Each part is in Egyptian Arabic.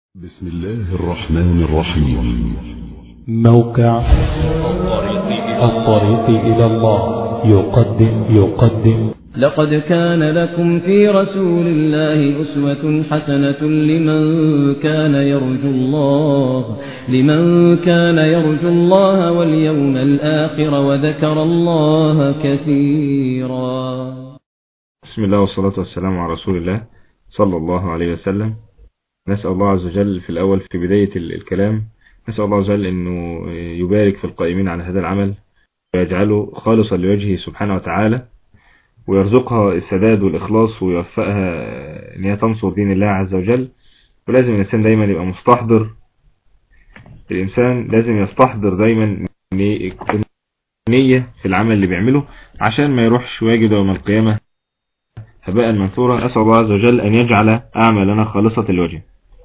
بسم الله الرحمن الرحيم موقع الطريق إلى الله يقدم يقدم لقد كان لكم في رسول الله أسوة حسنة لمن كان يرجو الله لمن كان يرجو الله واليوم الآخر وذكر الله كثيرا بسم الله والصلاة والسلام على رسول الله صلى الله عليه وسلم نسأل الله عز وجل في الأول في بداية ال- الكلام نسأل الله عز وجل أنه يبارك في القائمين على هذا العمل ويجعله خالصا لوجهه سبحانه وتعالى ويرزقها السداد والإخلاص ويوفقها أن هي تنصر دين الله عز وجل ولازم الإنسان دايما يبقى مستحضر الإنسان لازم يستحضر دايما ني- نية في العمل اللي بيعمله عشان ما يروحش واجد يوم القيامة هباء منثورا أسأل الله عز وجل أن يجعل أعمالنا خالصة الوجه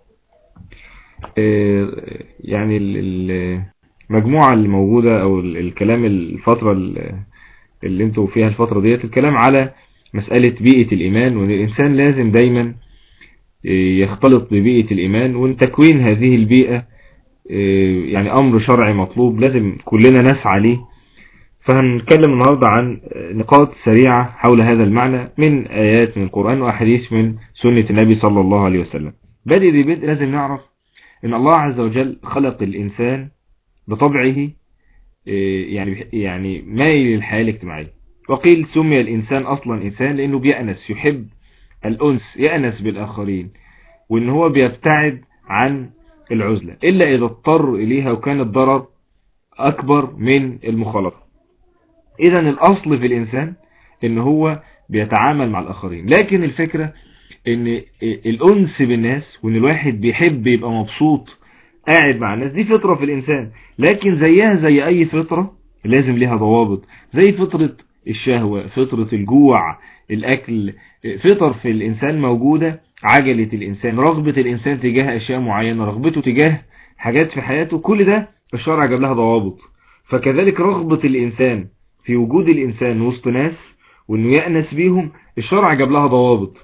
آه، يعني ال- ال- المجموعة الموجودة أو ال- الكلام الفترة ال- اللي انتوا فيها الفترة ديت الكلام على مسألة بيئة الإيمان وأن الإنسان لازم دايما آه، يختلط ببيئة الإيمان وأن تكوين هذه البيئة آه، يعني أمر شرعي مطلوب لازم كلنا نسعى ليه فهنتكلم النهاردة عن نقاط سريعة حول هذا المعنى من آيات من القرآن وأحاديث من سنة النبي صلى الله عليه وسلم بدء ذي بدء لازم نعرف ان الله عز وجل خلق الإنسان بطبعه إيه، يعني يعني مايل للحياة الاجتماعية وقيل سمي الإنسان أصلا إنسان لأنه بيأنس يحب الأنس يأنس بالآخرين وإن هو بيبتعد عن العزلة إلا إذا اضطر إليها وكان الضرر أكبر من المخالطة اذا الاصل في الانسان ان هو بيتعامل مع الاخرين لكن الفكرة ان الانس بالناس وان الواحد بيحب يبقى مبسوط قاعد مع الناس دي فطرة في الانسان لكن زيها زي اي فطرة لازم ليها ضوابط زي فطرة الشهوة فطرة الجوع الاكل فطر في الانسان موجودة عجلة الانسان رغبة الانسان تجاه اشياء معينة رغبته تجاه حاجات في حياته كل ده الشرع جاب لها ضوابط فكذلك رغبة الانسان في وجود الإنسان وسط ناس وإنه يأنس بيهم الشرع جاب لها ضوابط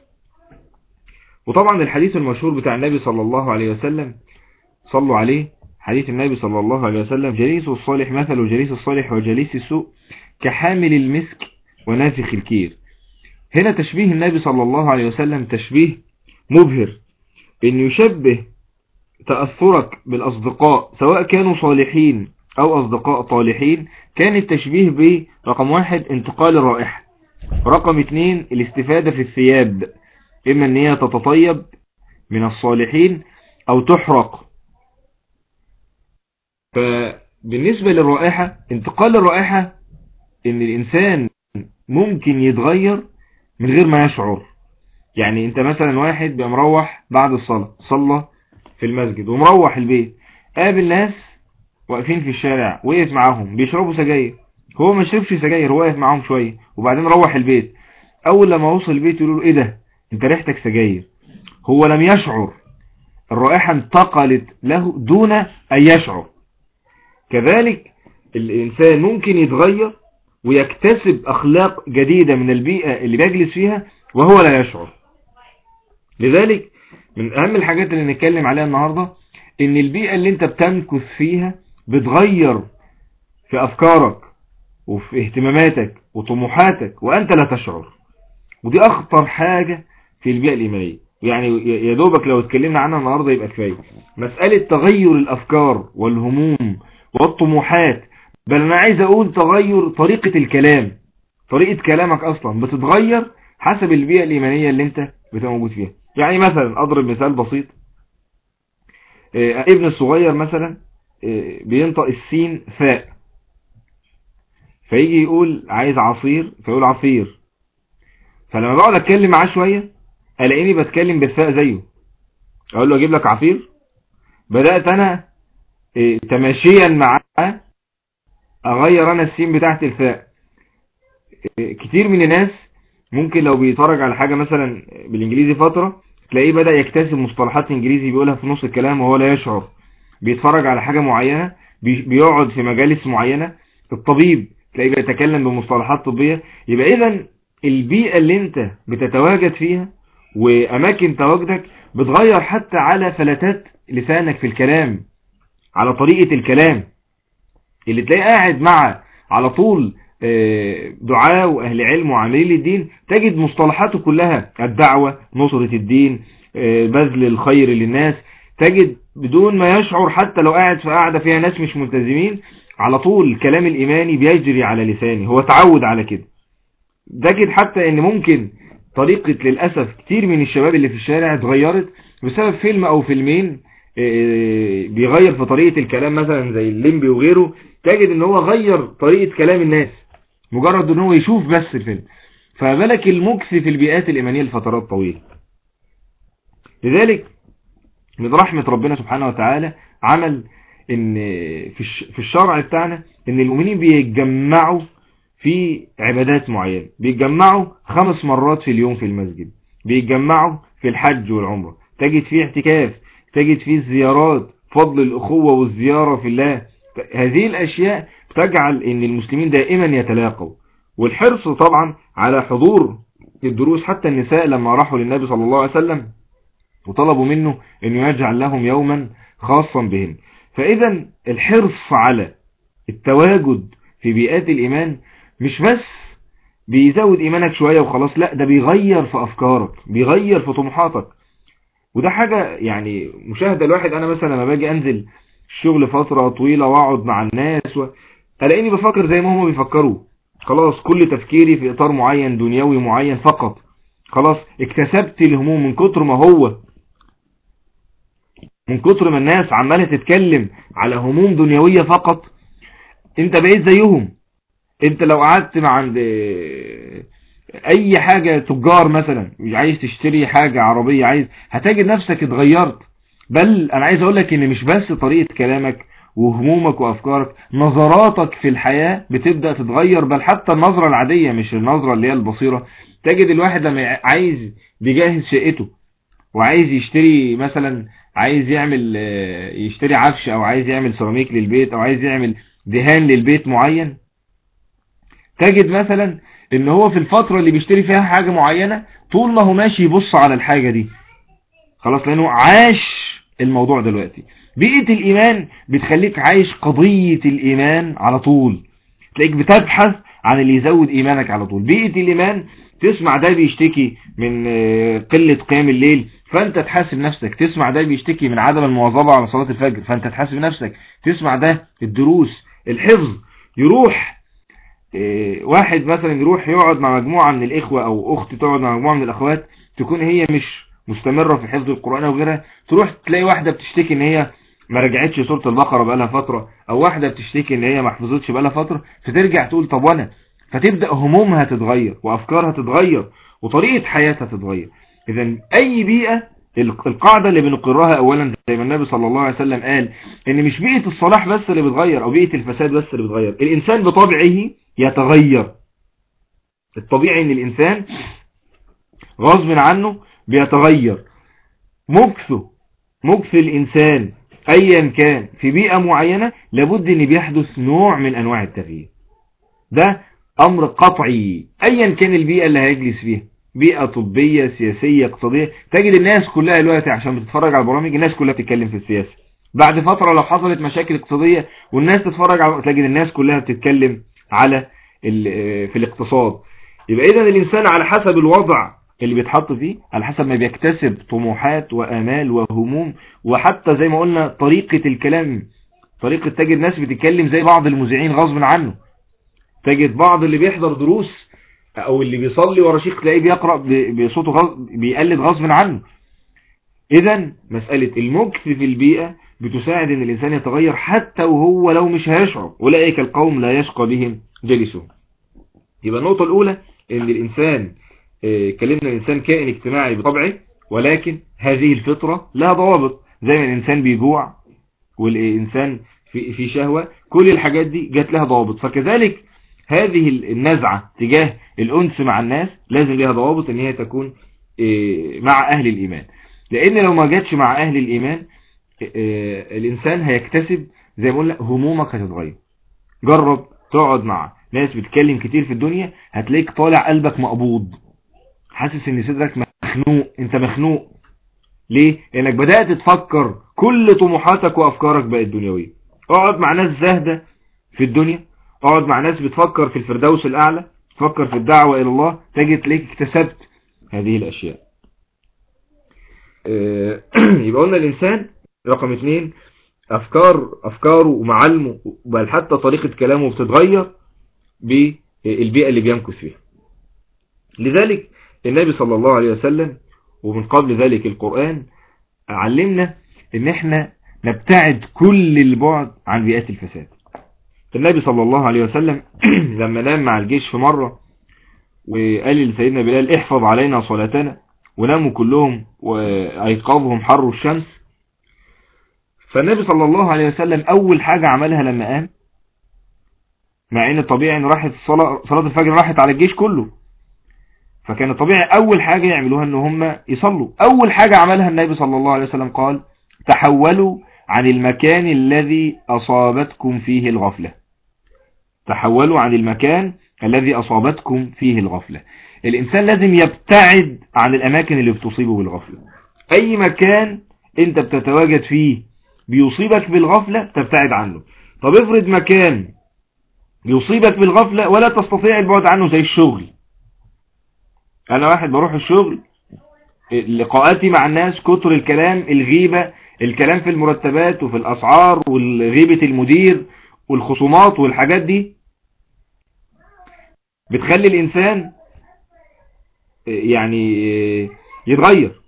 وطبعا الحديث المشهور بتاع النبي صلى الله عليه وسلم صلوا عليه حديث النبي صلى الله عليه وسلم جليس الصالح مثل جليس الصالح وجليس السوء كحامل المسك ونافخ الكير هنا تشبيه النبي صلى الله عليه وسلم تشبيه مبهر إنه يشبه تأثرك بالأصدقاء سواء كانوا صالحين أو أصدقاء طالحين كان التشبيه برقم واحد انتقال الرائحة رقم اتنين الاستفادة في الثياب إما أن هي تتطيب من الصالحين أو تحرق فبالنسبة للرائحة انتقال الرائحة إن الإنسان ممكن يتغير من غير ما يشعر يعني انت مثلا واحد بقى مروح بعد الصلاة صلى في المسجد ومروح البيت قابل ناس واقفين في الشارع وقف معاهم بيشربوا سجاير هو ما شربش سجاير هو واقف معاهم شوية وبعدين روح البيت اول لما وصل البيت يقولوا له ايه ده انت ريحتك سجاير هو لم يشعر الرائحة انتقلت له دون ان يشعر كذلك الانسان ممكن يتغير ويكتسب اخلاق جديدة من البيئة اللي بيجلس فيها وهو لا يشعر لذلك من اهم الحاجات اللي نتكلم عليها النهاردة ان البيئة اللي انت بتمكث فيها بتغير في افكارك وفي اهتماماتك وطموحاتك وانت لا تشعر ودي اخطر حاجة في البيئة الايمانية يعني يا دوبك لو اتكلمنا عنها النهاردة يبقى كفاية مسألة تغير الافكار والهموم والطموحات بل انا عايز اقول تغير طريقة الكلام طريقة كلامك اصلا بتتغير حسب البيئة الايمانية اللي انت بتبقى موجود فيها يعني مثلا اضرب مثال بسيط ابن الصغير مثلا بينطق السين فاء فيجي يقول عايز عصير فيقول عصير فلما بقعد اتكلم معاه شوية الاقيني بتكلم بالفاء زيه اقول له اجيب لك عصير بدأت انا تماشيا معاه اغير انا السين بتاعت الفاء كتير من الناس ممكن لو بيتفرج على حاجة مثلا بالانجليزي فترة تلاقيه بدأ يكتسب مصطلحات انجليزي بيقولها في نص الكلام وهو لا يشعر بيتفرج على حاجة معينة بيقعد في مجالس معينة الطبيب تلاقيه بيتكلم بمصطلحات طبية يبقى اذا البيئة اللي انت بتتواجد فيها واماكن تواجدك بتغير حتى على فلتات لسانك في الكلام على طريقة الكلام اللي تلاقي قاعد مع على طول دعاء وأهل علم وعاملين للدين تجد مصطلحاته كلها الدعوة نصرة الدين بذل الخير للناس تجد بدون ما يشعر حتى لو قاعد في قاعدة فيها ناس مش ملتزمين على طول الكلام الإيماني بيجري على لسانه هو تعود على كده تجد حتى ان ممكن طريقة للأسف كتير من الشباب اللي في الشارع اتغيرت بسبب فيلم او فيلمين بيغير في طريقة الكلام مثلا زي الليمبي وغيره تجد ان هو غير طريقة كلام الناس مجرد ان هو يشوف بس الفيلم فبالك المكس في البيئات الإيمانية لفترات طويلة لذلك من رحمة ربنا سبحانه وتعالى عمل ان في الشرع بتاعنا ان المؤمنين بيتجمعوا في عبادات معينة بيتجمعوا خمس مرات في اليوم في المسجد بيتجمعوا في الحج والعمرة تجد فيه اعتكاف تجد فيه الزيارات فضل الأخوة والزيارة في الله هذه الأشياء تجعل ان المسلمين دائما يتلاقوا والحرص طبعا على حضور الدروس حتى النساء لما راحوا للنبي صلى الله عليه وسلم وطلبوا منه انه يجعل لهم يوما خاصا بهم فاذا الحرص على التواجد في بيئات الايمان مش بس بيزود ايمانك شوية وخلاص لا ده بيغير في افكارك بيغير في طموحاتك وده حاجة يعني مشاهدة الواحد انا مثلا لما باجي انزل الشغل فترة طويلة واقعد مع الناس و... الاقيني بفكر زي ما هم بيفكروا خلاص كل تفكيري في اطار معين دنيوي معين فقط خلاص اكتسبت الهموم من كتر ما هو من كتر ما الناس عمالة تتكلم على هموم دنيوية فقط انت بقيت زيهم انت لو قعدت مع عند اي حاجة تجار مثلا عايز تشتري حاجة عربية عايز هتجد نفسك اتغيرت بل انا عايز اقول لك ان مش بس طريقة كلامك وهمومك وافكارك نظراتك في الحياة بتبدأ تتغير بل حتى النظرة العادية مش النظرة اللي هي البصيرة تجد الواحد لما عايز بيجهز شقته وعايز يشتري مثلا عايز يعمل يشتري عفش او عايز يعمل سيراميك للبيت او عايز يعمل دهان للبيت معين تجد مثلا ان هو في الفترة اللي بيشتري فيها حاجة معينة طول ما هو ماشي يبص على الحاجة دي خلاص لانه عاش الموضوع دلوقتي بيئة الايمان بتخليك عايش قضية الايمان على طول تلاقيك بتبحث عن اللي يزود ايمانك على طول بيئة الايمان تسمع ده بيشتكي من قلة قيام الليل فانت تحاسب نفسك تسمع ده بيشتكي من عدم المواظبة على صلاة الفجر فانت تحاسب نفسك تسمع ده الدروس الحفظ يروح واحد مثلا يروح يقعد مع مجموعة من الاخوة او اخت تقعد مع مجموعة من الاخوات تكون هي مش مستمرة في حفظ القرآن وغيرها تروح تلاقي واحدة بتشتكي ان هي ما رجعتش سورة البقرة بقالها فترة او واحدة بتشتكي ان هي ما حفظتش بقالها فترة فترجع تقول طب وانا فتبدأ همومها تتغير وافكارها تتغير وطريقة حياتها تتغير اذا اي بيئة القاعدة اللي بنقرها اولا زي ما النبي صلى الله عليه وسلم قال ان مش بيئة الصلاح بس اللي بتغير او بيئة الفساد بس اللي بتغير الانسان بطبعه يتغير الطبيعي ان الانسان غصب عنه بيتغير مكثه مكث الانسان ايا كان في بيئة معينة لابد ان بيحدث نوع من انواع التغيير ده امر قطعي ايا كان البيئة اللي هيجلس فيها بيئة طبية سياسية اقتصادية تجد الناس كلها دلوقتي عشان بتتفرج على البرامج الناس كلها بتتكلم في السياسة بعد فترة لو حصلت مشاكل اقتصادية والناس تتفرج على تجد الناس كلها بتتكلم على في الاقتصاد يبقى اذا الانسان على حسب الوضع اللي بيتحط فيه على حسب ما بيكتسب طموحات وامال وهموم وحتى زي ما قلنا طريقة الكلام طريقة تجد ناس بتتكلم زي بعض المذيعين غصب عنه تجد بعض اللي بيحضر دروس او اللي بيصلي ورا شيخ تلاقيه بيقرأ بصوته غصب بيقلد غصب عنه اذا مسألة المكث في البيئة بتساعد ان الانسان يتغير حتى وهو لو مش هيشعر اولئك القوم لا يشقى بهم جلسهم يبقى النقطة الاولى ان الانسان كلمنا الانسان كائن اجتماعي بطبعه ولكن هذه الفطرة لها ضوابط زي ما الانسان بيجوع والانسان في في شهوة كل الحاجات دي جات لها ضوابط فكذلك هذه النزعة تجاه الأنس مع الناس لازم لها ضوابط ان هي تكون مع أهل الإيمان لأن لو ما جاتش مع أهل الإيمان الإنسان هيكتسب زي ما قلنا همومك هتتغير جرب تقعد مع ناس بتتكلم كتير في الدنيا هتلاقيك طالع قلبك مقبوض حاسس ان صدرك مخنوق انت مخنوق ليه لانك بدأت تفكر كل طموحاتك وافكارك بقت دنيوية اقعد مع ناس زاهدة في الدنيا اقعد مع ناس بتفكر في الفردوس الاعلى تفكر في الدعوة الى الله تجد تلاقيك اكتسبت هذه الاشياء آه، يبقى قلنا الانسان رقم اثنين افكار افكاره ومعالمه بل حتى طريقة كلامه بتتغير بالبيئة اللي بيمكث فيها لذلك النبي صلى الله عليه وسلم ومن قبل ذلك القرآن علمنا ان احنا نبتعد كل البعد عن بيئات الفساد النبي صلى الله عليه وسلم لما نام مع الجيش في مرة وقال لسيدنا بلال احفظ علينا صلاتنا وناموا كلهم وايقظهم حر الشمس فالنبي صلى الله عليه وسلم اول حاجة عملها لما قام مع ان الطبيعي ان راحت الصلاة صلاة الفجر راحت على الجيش كله فكان الطبيعي اول حاجة يعملوها ان هم يصلوا اول حاجة عملها النبي صلى الله عليه وسلم قال تحولوا عن المكان الذي اصابتكم فيه الغفلة تحولوا عن المكان الذي اصابتكم فيه الغفلة الانسان لازم يبتعد عن الاماكن اللي بتصيبه بالغفلة اي مكان انت بتتواجد فيه بيصيبك بالغفلة تبتعد عنه طب افرض مكان يصيبك بالغفلة ولا تستطيع البعد عنه زي الشغل انا واحد بروح الشغل لقاءاتي مع الناس كتر الكلام الغيبة الكلام في المرتبات وفي الاسعار والغيبة المدير والخصومات والحاجات دي بتخلي الانسان يعني يتغير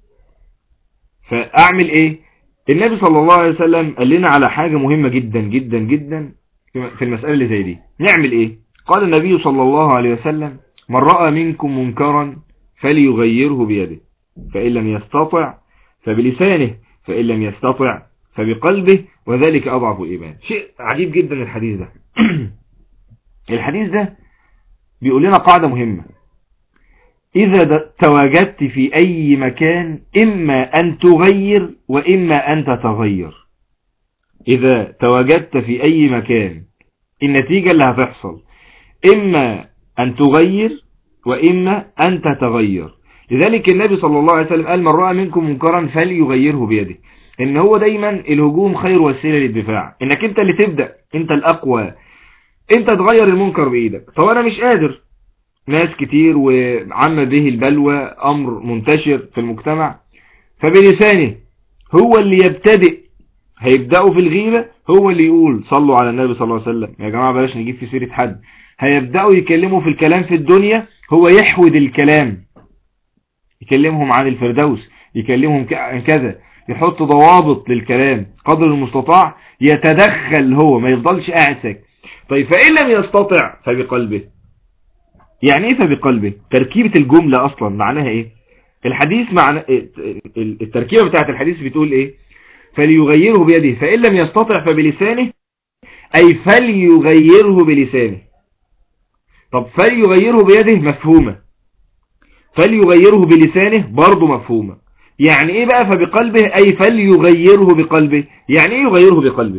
فاعمل ايه النبي صلى الله عليه وسلم قال لنا على حاجة مهمة جدا جدا جدا في المسألة اللي زي دي نعمل ايه قال النبي صلى الله عليه وسلم من رأى منكم منكرا فليغيره بيده فإن لم يستطع فبلسانه فإن لم يستطع فبقلبه وذلك أضعف الإيمان شيء عجيب جدا الحديث ده الحديث ده بيقول لنا قاعدة مهمة إذا تواجدت في أي مكان إما أن تغير وإما أن تتغير إذا تواجدت في أي مكان النتيجة اللي هتحصل إما أن تغير وإما أن تتغير لذلك النبي صلى الله عليه وسلم قال من رأى منكم منكرا فليغيره بيده إن هو دايما الهجوم خير وسيلة للدفاع إنك أنت اللي تبدأ أنت الأقوى أنت تغير المنكر بإيدك طب أنا مش قادر ناس كتير وعم به البلوى أمر منتشر في المجتمع فبلسانه هو اللي يبتدئ هيبدأوا في الغيبة هو اللي يقول صلوا على النبي صلى الله عليه وسلم يا جماعة بلاش نجيب في سيرة حد هيبدأوا يكلموا في الكلام في الدنيا هو يحود الكلام يكلمهم عن الفردوس يكلمهم عن كذا يحط ضوابط للكلام قدر المستطاع يتدخل هو ما يفضلش قاعد ساكت طيب فإن لم يستطع فبقلبه يعني ايه فبقلبه تركيبة الجملة اصلا معناها ايه الحديث معنى التركيبة بتاعت الحديث بتقول ايه فليغيره بيده فإن لم يستطع فبلسانه أي فليغيره بلسانه طب فليغيره بيده مفهومة فليغيره بلسانه برضه مفهومة يعني ايه بقى فبقلبه أي فليغيره بقلبه يعني ايه يغيره بقلبه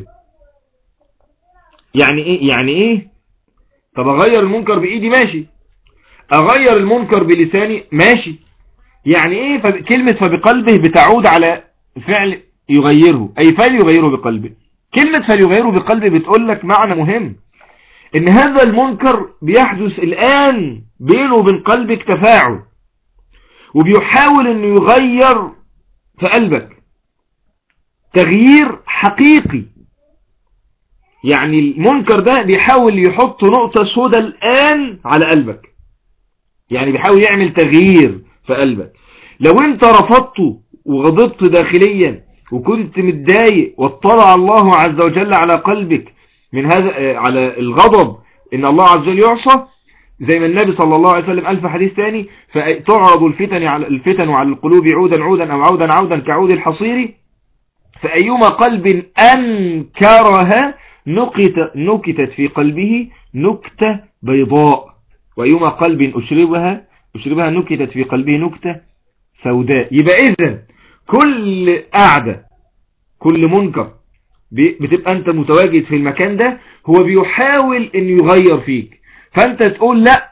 يعني ايه يعني ايه طب اغير المنكر بايدي ماشي اغير المنكر بلساني ماشي يعني ايه فب... كلمة فبقلبه بتعود على فعل يغيره اي فليغيره بقلبه كلمة فليغيره بقلبه بتقول لك معنى مهم ان هذا المنكر بيحدث الان بينه وبين قلبك تفاعل وبيحاول انه يغير في قلبك تغيير حقيقي يعني المنكر ده بيحاول يحط نقطة سوداء الآن على قلبك يعني بيحاول يعمل تغيير في قلبك لو انت رفضته وغضبت داخليا وكنت متضايق واطلع الله عز وجل على قلبك من هذا على الغضب ان الله عز وجل يعصى زي ما النبي صلى الله عليه وسلم قال في حديث ثاني فتعرض الفتن على الفتن وعلى القلوب عودا عودا او عودا عودا كعود الحصير فأيما قلب أنكرها نكت نكتت في قلبه نكتة بيضاء وأيما قلب أشربها أشربها نكتت في قلبه نكتة سوداء يبقى إذن كل قعدة كل منكر بتبقى أنت متواجد في المكان ده هو بيحاول أن يغير فيك فأنت تقول لا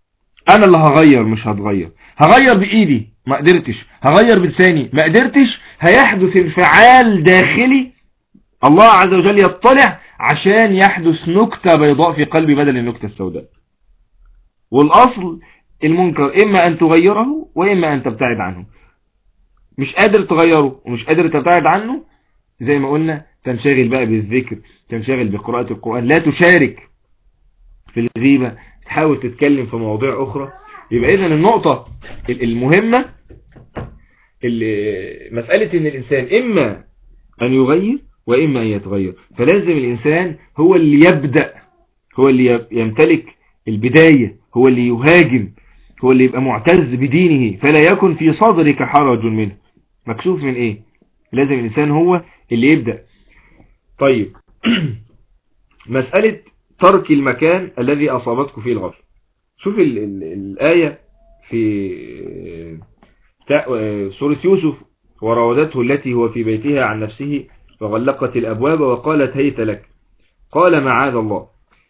أنا اللي هغير مش هتغير هغير بإيدي ما قدرتش هغير بلساني ما قدرتش هيحدث انفعال داخلي الله عز وجل يطلع عشان يحدث نكتة بيضاء في قلبي بدل النكتة السوداء والأصل المنكر إما أن تغيره وإما أن تبتعد عنه مش قادر تغيره ومش قادر تبتعد عنه زي ما قلنا تنشغل بقى بالذكر تنشغل بقراءة القرآن لا تشارك في الغيبة تحاول تتكلم في مواضيع أخرى يبقى إذن النقطة المهمة مسألة إن الإنسان إما أن يغير وإما أن يتغير فلازم الإنسان هو اللي يبدأ هو اللي يمتلك البداية هو اللي يهاجم هو اللي يبقى معتز بدينه فلا يكن في صدرك حرج منه مكسوف من ايه لازم الانسان هو اللي يبدأ طيب مسألة ترك المكان الذي اصابتك فيه الغفل شوف ال ال الآية في سورة يوسف وراودته التي هو في بيتها عن نفسه فغلقت الأبواب وقالت هيت لك قال معاذ الله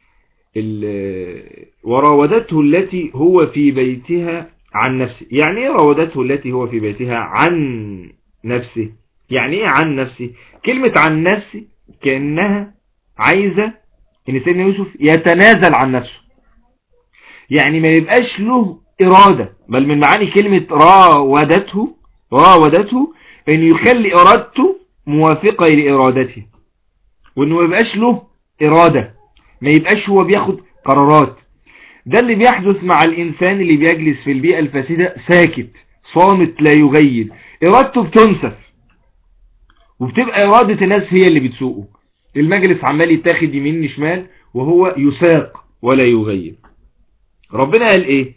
وراودته التي هو في بيتها عن نفسه يعني ايه راودته التي هو في بيتها عن نفسه يعني ايه عن نفسه كلمة عن نفسه كأنها عايزة ان سيدنا يوسف يتنازل عن نفسه يعني ما يبقاش له إرادة بل من معاني كلمة راودته راودته ان يخلي إرادته موافقة لإرادته وانه ما يبقاش له إرادة ما يبقاش هو بياخد قرارات ده اللي بيحدث مع الإنسان اللي بيجلس في البيئة الفاسدة ساكت صامت لا يغير إرادته بتنسف وبتبقى إرادة الناس هي اللي بتسوقه المجلس عمال يتاخد يمين شمال وهو يساق ولا يغير ربنا قال ايه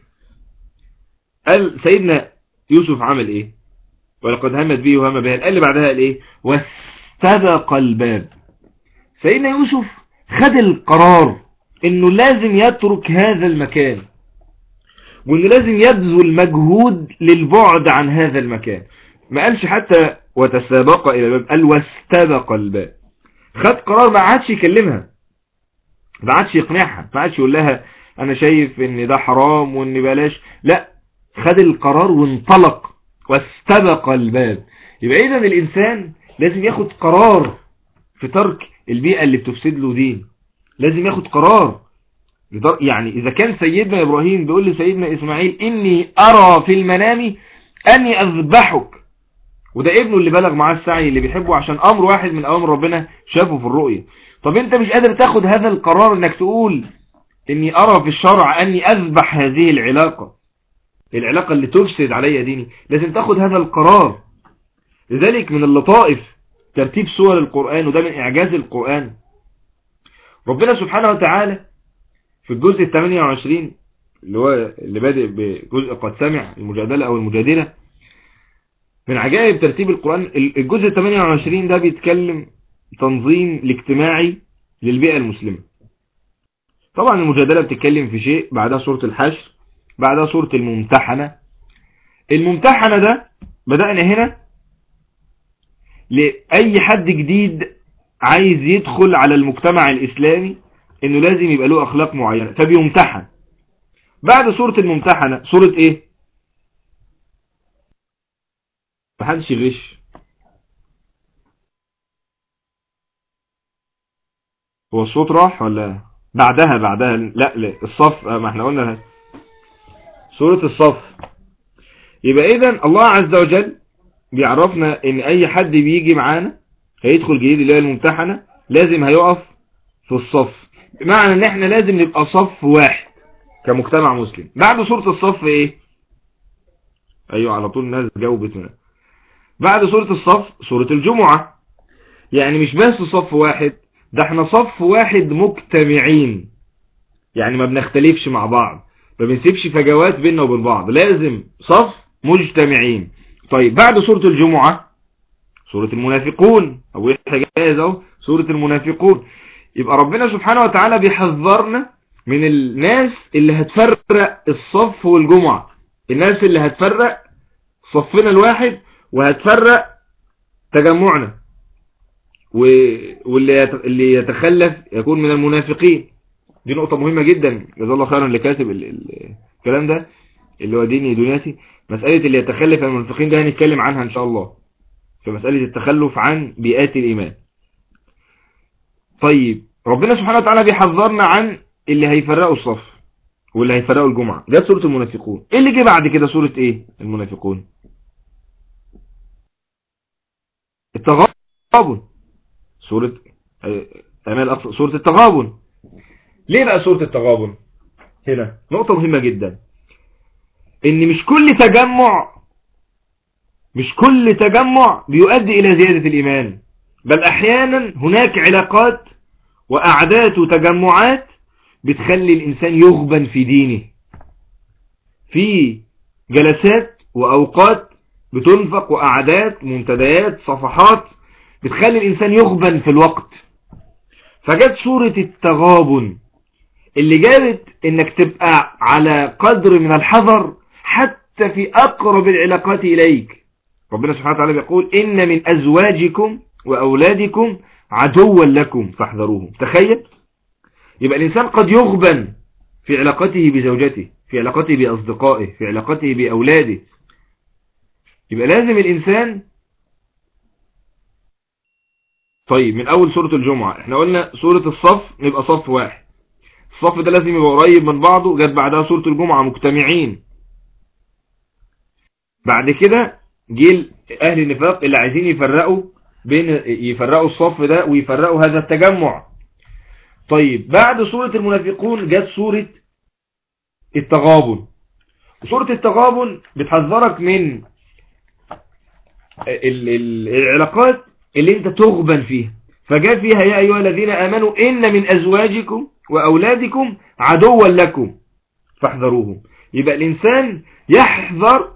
قال سيدنا يوسف عمل ايه ولقد همت به وهم بها قال اللي بعدها قال ايه واستبق الباب سيدنا يوسف خد القرار انه لازم يترك هذا المكان وانه لازم يبذل مجهود للبعد عن هذا المكان ما قالش حتى وتسابق الى الباب قال واستبق الباب خد قرار ما عادش يكلمها ما عادش يقنعها ما عادش يقول لها انا شايف ان ده حرام وان بلاش لا خد القرار وانطلق واستبق الباب يبقى اذا الانسان لازم ياخد قرار في ترك البيئة اللي بتفسد له دين لازم ياخد قرار يعني اذا كان سيدنا ابراهيم بيقول لسيدنا اسماعيل اني ارى في المنام اني اذبحك وده ابنه اللي بلغ معاه السعي اللي بيحبه عشان امر واحد من اوامر ربنا شافه في الرؤية طب انت مش قادر تاخد هذا القرار انك تقول اني ارى في الشرع اني اذبح هذه العلاقة العلاقة اللي تفسد علي ديني لازم تاخد هذا القرار لذلك من اللطائف ترتيب سور القرآن وده من اعجاز القرآن ربنا سبحانه وتعالى في الجزء ال 28 اللي هو اللي بادئ بجزء قد سمع المجادلة او المجادلة من عجائب ترتيب القرآن الجزء ال 28 ده بيتكلم تنظيم الاجتماعي للبيئة المسلمة طبعا المجادلة بتتكلم في شيء بعدها سورة الحشر بعدها سورة الممتحنة الممتحنة ده بدأنا هنا لأي حد جديد عايز يدخل على المجتمع الإسلامي انه لازم يبقى له اخلاق معينة فبيمتحن بعد سورة الممتحنة سورة ايه محدش يغش هو الصوت راح ولا بعدها بعدها لا لا الصف ما احنا قلنا سورة الصف يبقى اذا الله عز وجل بيعرفنا ان اي حد بيجي معانا هيدخل جديد اللي هي الممتحنة لازم هيقف في الصف بمعنى ان احنا لازم نبقى صف واحد كمجتمع مسلم بعد سورة الصف ايه ايوه على طول الناس جاوبت هنا بعد سورة الصف سورة الجمعة يعني مش بس صف واحد ده احنا صف واحد مجتمعين يعني ما بنختلفش مع بعض ما بنسيبش فجوات بيننا وبين بعض لازم صف مجتمعين طيب بعد سورة الجمعة سورة المنافقون او جاهز اهو سورة المنافقون يبقى ربنا سبحانه وتعالى بيحذرنا من الناس اللي هتفرق الصف والجمعة الناس اللي هتفرق صفنا الواحد وهتفرق تجمعنا واللي اللي يتخلف يكون من المنافقين دي نقطة مهمة جدا جزا الله خيرا اللي كاتب الكلام ده اللي هو ديني دنياتي مسألة اللي يتخلف المنافقين ده هنتكلم عنها ان شاء الله في مسألة التخلف عن بيئات الإيمان طيب ربنا سبحانه وتعالى بيحذرنا عن اللي هيفرقوا الصف واللي هيفرقوا الجمعة جت سورة المنافقون ايه اللي جه بعد كده سورة ايه المنافقون التغابن سورة أمال أقصى سورة التغابن ليه بقى سورة التغابن هنا نقطة مهمة جدا ان مش كل تجمع مش كل تجمع بيؤدي الى زيادة الايمان بل احيانا هناك علاقات واعداد وتجمعات بتخلي الانسان يغبن في دينه في جلسات واوقات بتنفق واعداد منتديات صفحات بتخلي الانسان يغبن في الوقت فجت سورة التغابن اللي جابت انك تبقى على قدر من الحذر حتى في اقرب العلاقات اليك ربنا سبحانه وتعالى بيقول ان من ازواجكم واولادكم عدوا لكم فاحذروهم تخيل يبقى الانسان قد يغبن في علاقته بزوجته في علاقته باصدقائه في علاقته باولاده يبقى لازم الانسان طيب من اول سورة الجمعة احنا قلنا سورة الصف نبقى صف واحد الصف ده لازم يبقى قريب من بعضه جت بعدها سورة الجمعة مجتمعين بعد كده جيل اهل النفاق اللي عايزين يفرقوا بين يفرقوا الصف ده ويفرقوا هذا التجمع طيب بعد سورة المنافقون جت سورة التغابن سورة التغابن بتحذرك من ال ال العلاقات اللي انت تغبن فيها فجاء فيها يا أيها الذين آمنوا إن من أزواجكم وأولادكم عدوا لكم فاحذروهم يبقى الإنسان يحذر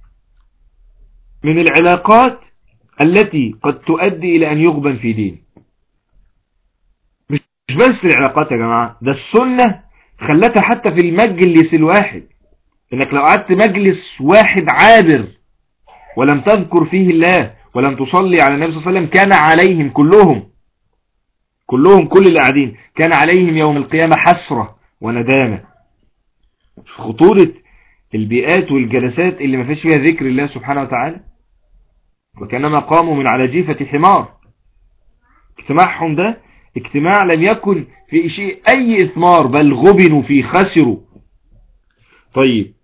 من العلاقات التي قد تؤدي إلى أن يغبن في دين مش بس العلاقات يا جماعة ده السنة خلتها حتى في المجلس الواحد انك لو قعدت مجلس واحد عابر ولم تذكر فيه الله ولم تصلي على النبي صلى الله عليه وسلم كان عليهم كلهم كلهم كل اللي قاعدين كان عليهم يوم القيامة حسرة وندامة خطورة البيئات والجلسات اللي ما فيش فيها ذكر الله سبحانه وتعالى وكانما قاموا من على جيفة حمار اجتماعهم ده اجتماع لم يكن في شيء اي اثمار بل غبنوا فيه خسروا طيب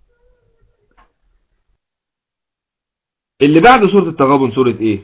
اللي بعد سورة التغابن سورة ايه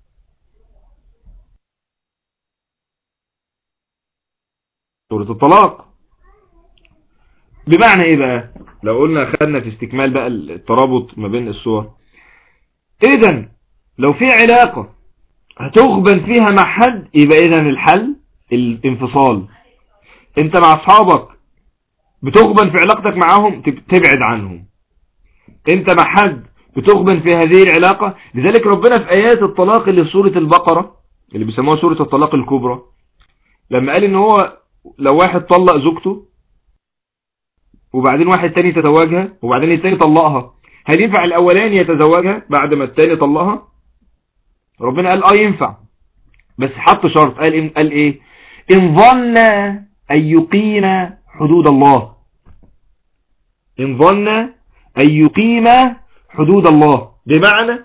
سورة الطلاق بمعنى ايه بقى لو قلنا خدنا في استكمال بقى الترابط ما بين الصور اذا لو في علاقة هتغبن فيها مع حد يبقى اذا الحل الانفصال انت مع اصحابك بتغبن في علاقتك معاهم تبعد عنهم انت مع حد بتغبن في هذه العلاقة لذلك ربنا في ايات الطلاق اللي في سورة البقرة اللي بيسموها سورة الطلاق الكبرى لما قال ان هو لو واحد طلق زوجته وبعدين واحد تاني تتزوجها وبعدين التاني طلقها هل ينفع الاولاني يتزوجها بعد ما التاني طلقها ربنا قال اه ينفع بس حط شرط قال إن قال ايه ان ظن ان يقيم حدود الله ان ظن ان يقيم حدود الله بمعنى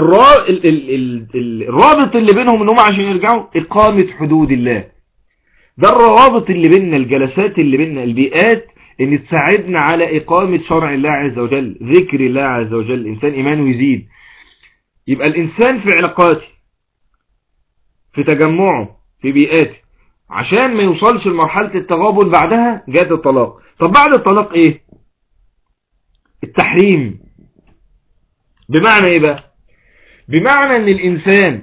الرابط اللي بينهم ان هم عشان يرجعوا اقامة حدود الله ده الروابط اللي بيننا الجلسات اللي بيننا البيئات ان تساعدنا على اقامة شرع الله عز وجل ذكر الله عز وجل الانسان ايمانه يزيد يبقى الانسان في علاقاته في تجمعه في بيئاته عشان ما يوصلش لمرحلة التغابن بعدها جات الطلاق طب بعد الطلاق ايه التحريم بمعنى ايه بقى بمعنى ان الانسان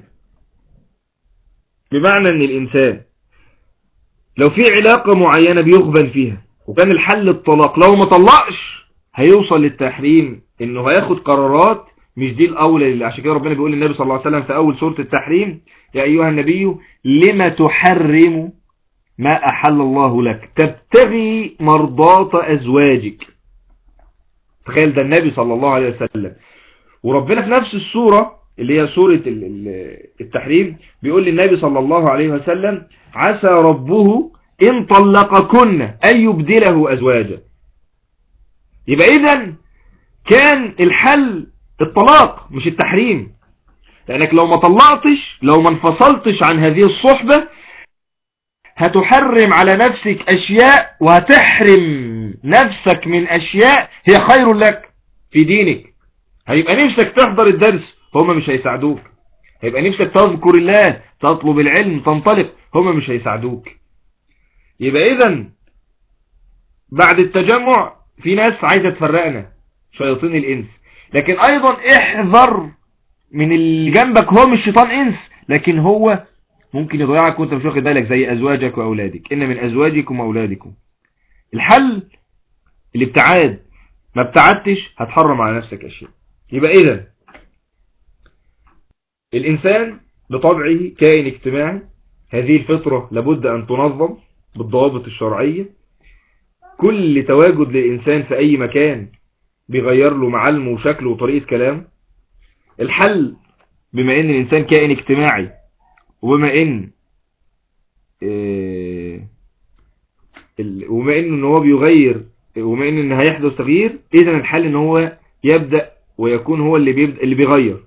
بمعنى ان الانسان لو في علاقة معينة بيغبن فيها وكان الحل الطلاق لو ما طلقش هيوصل للتحريم انه هياخد قرارات مش دي الاولى عشان كده ربنا بيقول للنبي صلى الله عليه وسلم في اول سورة التحريم يا ايها النبي لما تحرم ما احل الله لك تبتغي مرضات ازواجك تخيل ده النبي صلى الله عليه وسلم وربنا في نفس السورة اللي هي سورة التحريم بيقول للنبي صلى الله عليه وسلم عسى ربه إن طلقكن أن يبدله أزواجا يبقى إذن كان الحل الطلاق مش التحريم لانك لو ما طلعتش لو ما انفصلتش عن هذه الصحبة هتحرم على نفسك اشياء وهتحرم نفسك من اشياء هي خير لك في دينك هيبقى نفسك تحضر الدرس هم مش هيساعدوك هيبقى نفسك تذكر الله تطلب العلم تنطلق هم مش هيساعدوك يبقى اذا بعد التجمع في ناس عايزة تفرقنا شياطين الانس لكن ايضا احذر من اللي جنبك هو مش شيطان انس لكن هو ممكن يضيعك وانت مش واخد بالك زي ازواجك واولادك ان من ازواجكم واولادكم الحل الابتعاد ما ابتعدتش هتحرم على نفسك اشياء يبقى اذا الانسان بطبعه كائن اجتماعي هذه الفطرة لابد ان تنظم بالضوابط الشرعية كل تواجد للإنسان في أي مكان بيغير له معلمه وشكله وطريقة كلامه الحل بما ان الانسان كائن اجتماعي وبما ان إيه وبما ان هو بيغير وبما ان هيحدث تغيير اذا الحل ان هو يبدأ ويكون هو اللي بيبدأ اللي بيغير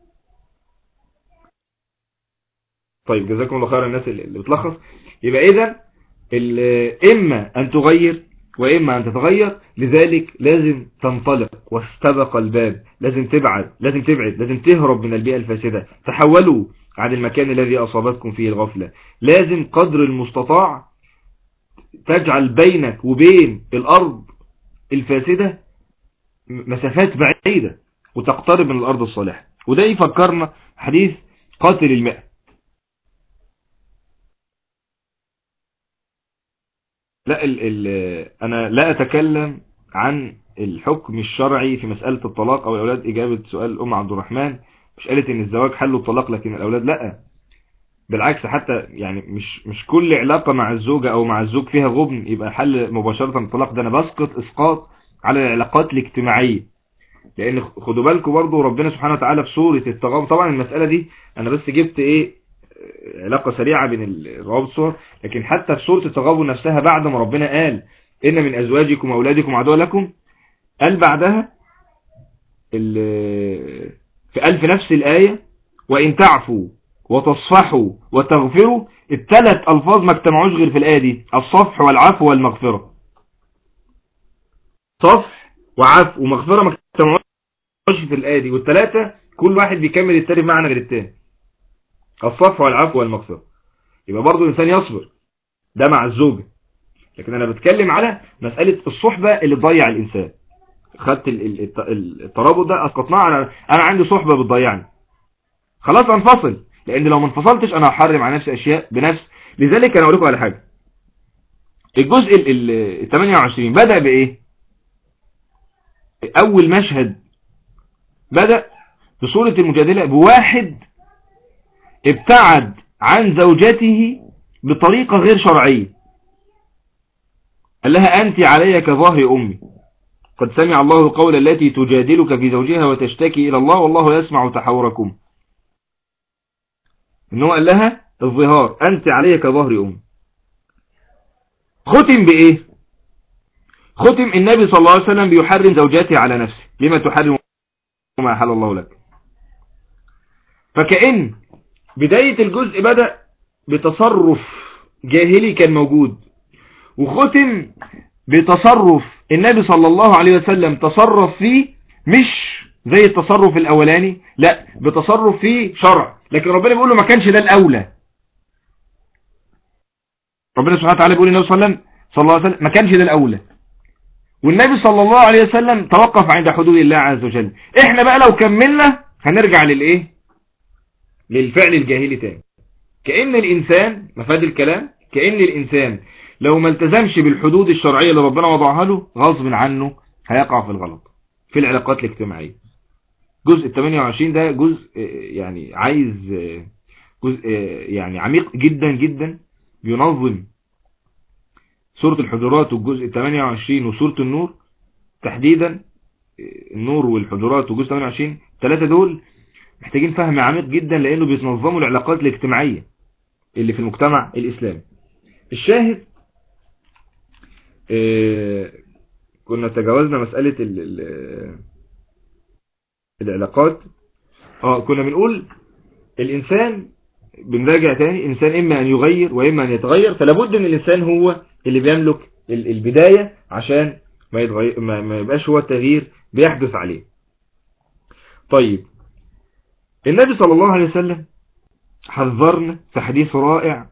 طيب جزاكم الله خير الناس اللي بتلخص يبقى اذا اما ان تغير واما ان تتغير لذلك لازم تنطلق واستبق الباب لازم تبعد لازم تبعد لازم تهرب من البيئة الفاسدة تحولوا عن المكان الذي اصابتكم فيه الغفلة لازم قدر المستطاع تجعل بينك وبين الارض الفاسدة مسافات بعيدة وتقترب من الارض الصالحة وده يفكرنا حديث قاتل الماء لا ال ال انا لا اتكلم عن الحكم الشرعي في مسألة الطلاق او الاولاد اجابة سؤال ام عبد الرحمن مش قالت ان الزواج حل الطلاق لكن الاولاد لا بالعكس حتى يعني مش مش كل علاقة مع الزوجة او مع الزوج فيها غبن يبقى حل مباشرة الطلاق ده انا بسقط اسقاط على العلاقات الاجتماعية لان خدوا بالكم برضو ربنا سبحانه وتعالى في سورة التغابن طبعا المسألة دي انا بس جبت ايه علاقة سريعة بين الروابط الصور لكن حتى في سورة التغابن نفسها بعد ما ربنا قال إن من أزواجكم وأولادكم عدوا لكم قال بعدها في ألف نفس الآية وإن تعفوا وتصفحوا وتغفروا الثلاث ألفاظ ما اجتمعوش غير في الآية دي الصفح والعفو والمغفرة صفح وعفو ومغفرة ما اجتمعوش في الآية دي والثلاثة كل واحد بيكمل التاني بمعنى غير التاني الصفح والعفو والمغفرة يبقى برضو الإنسان يصبر ده مع الزوجة لكن أنا بتكلم على مسألة الصحبة اللي تضيع الإنسان خدت الترابط ده أسقطناه على أنا عندي صحبة بتضيعني خلاص أنفصل لأن لو ما انفصلتش أنا هحرم على نفسي أشياء بنفس لذلك أنا أقول لكم على حاجة الجزء ال 28 بدأ بإيه أول مشهد بدأ بصورة المجادلة بواحد ابتعد عن زوجته بطريقة غير شرعية قال لها أنت علي كظهر أمي قد سمع الله قول التي تجادلك في زوجها وتشتكي إلى الله والله يسمع تحاوركم إنه قال لها الظهار أنت علي كظهر أمي ختم بإيه ختم النبي صلى الله عليه وسلم بيحرم زوجاته على نفسه لما تحرم ما أحل الله لك فكأن بداية الجزء بدأ بتصرف جاهلي كان موجود وختم بتصرف النبي صلى الله عليه وسلم تصرف فيه مش زي التصرف الاولاني لا بتصرف فيه شرع لكن ربنا بيقول له ما كانش ده الاولى ربنا سبحانه وتعالى بيقول للنبي صلى الله عليه وسلم صلى الله عليه وسلم ما كانش ده الاولى والنبي صلى الله عليه وسلم توقف عند حدود الله عز وجل احنا بقى لو كملنا هنرجع للايه للفعل الجاهلي تاني كأن الإنسان مفاد الكلام كأن الإنسان لو ما التزمش بالحدود الشرعية اللي ربنا وضعها له غصب عنه هيقع في الغلط في العلاقات الاجتماعية جزء 28 ده جزء يعني عايز جزء يعني عميق جدا جدا بينظم سورة الحجرات والجزء 28 وسورة النور تحديدا النور والحجرات وجزء 28 ثلاثة دول محتاجين فهم عميق جدا لانه بيتنظموا العلاقات الاجتماعية اللي في المجتمع الاسلامي الشاهد اه كنا تجاوزنا مسألة ال ال العلاقات اه كنا بنقول الإنسان بنراجع تاني إنسان إما أن يغير وإما أن يتغير فلابد من الإنسان هو اللي بيملك البداية عشان ما, يتغير ما, ما يبقاش هو التغيير بيحدث عليه طيب النبي صلى الله عليه وسلم حذرنا في حديث رائع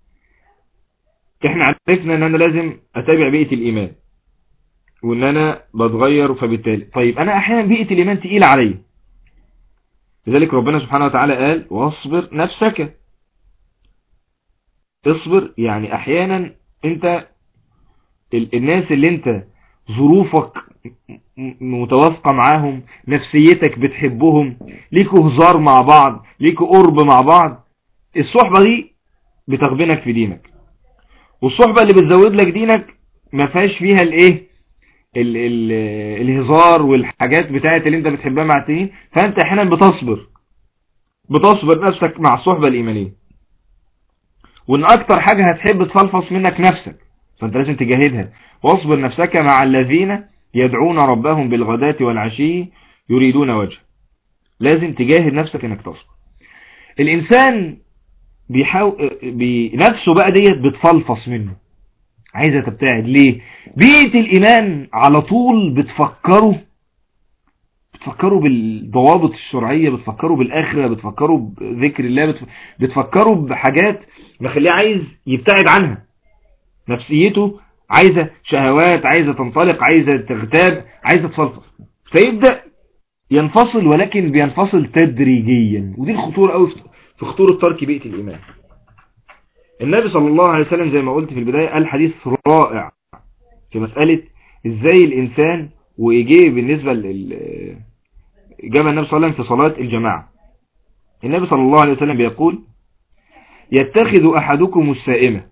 احنا عرفنا ان انا لازم اتابع بيئة الايمان وان انا بتغير فبالتالي طيب انا احيانا بيئة الايمان تقيلة علي لذلك ربنا سبحانه وتعالى قال واصبر نفسك اصبر يعني احيانا انت الناس اللي انت ظروفك متوافقة معاهم نفسيتك بتحبهم ليكوا هزار مع بعض ليكوا قرب مع بعض الصحبة دي بتغبنك في دينك والصحبة اللي بتزود لك دينك ما فيهاش فيها الايه ال ال الهزار والحاجات بتاعت اللي انت بتحبها مع التانيين فانت احيانا بتصبر بتصبر نفسك مع الصحبة الايمانية وان اكتر حاجة هتحب تفلفص منك نفسك فانت لازم تجاهدها واصبر نفسك مع الذين يدعون ربهم بالغداة والعشي يريدون وجه لازم تجاهد نفسك انك تصبر الانسان بيحاول بنفسه بقى ديت بتفلفص منه عايزة تبتعد ليه بيئة الايمان على طول بتفكروا بتفكروا بالضوابط الشرعية بتفكروا بالاخرة بتفكروا بذكر الله بتفكروا بحاجات مخليه عايز يبتعد عنها نفسيته عايزة شهوات عايزة تنطلق عايزة تغتاب عايزة تفلفص فيبدأ ينفصل ولكن بينفصل تدريجيا ودي الخطورة قوي في خطورة ترك بيئة الإيمان النبي صلى الله عليه وسلم زي ما قلت في البداية قال حديث رائع في مسألة ازاي الإنسان وإيجيه بالنسبة لل جمع النبي صلى الله عليه وسلم في صلاة الجماعة النبي صلى الله عليه وسلم بيقول يتخذ أحدكم السائمة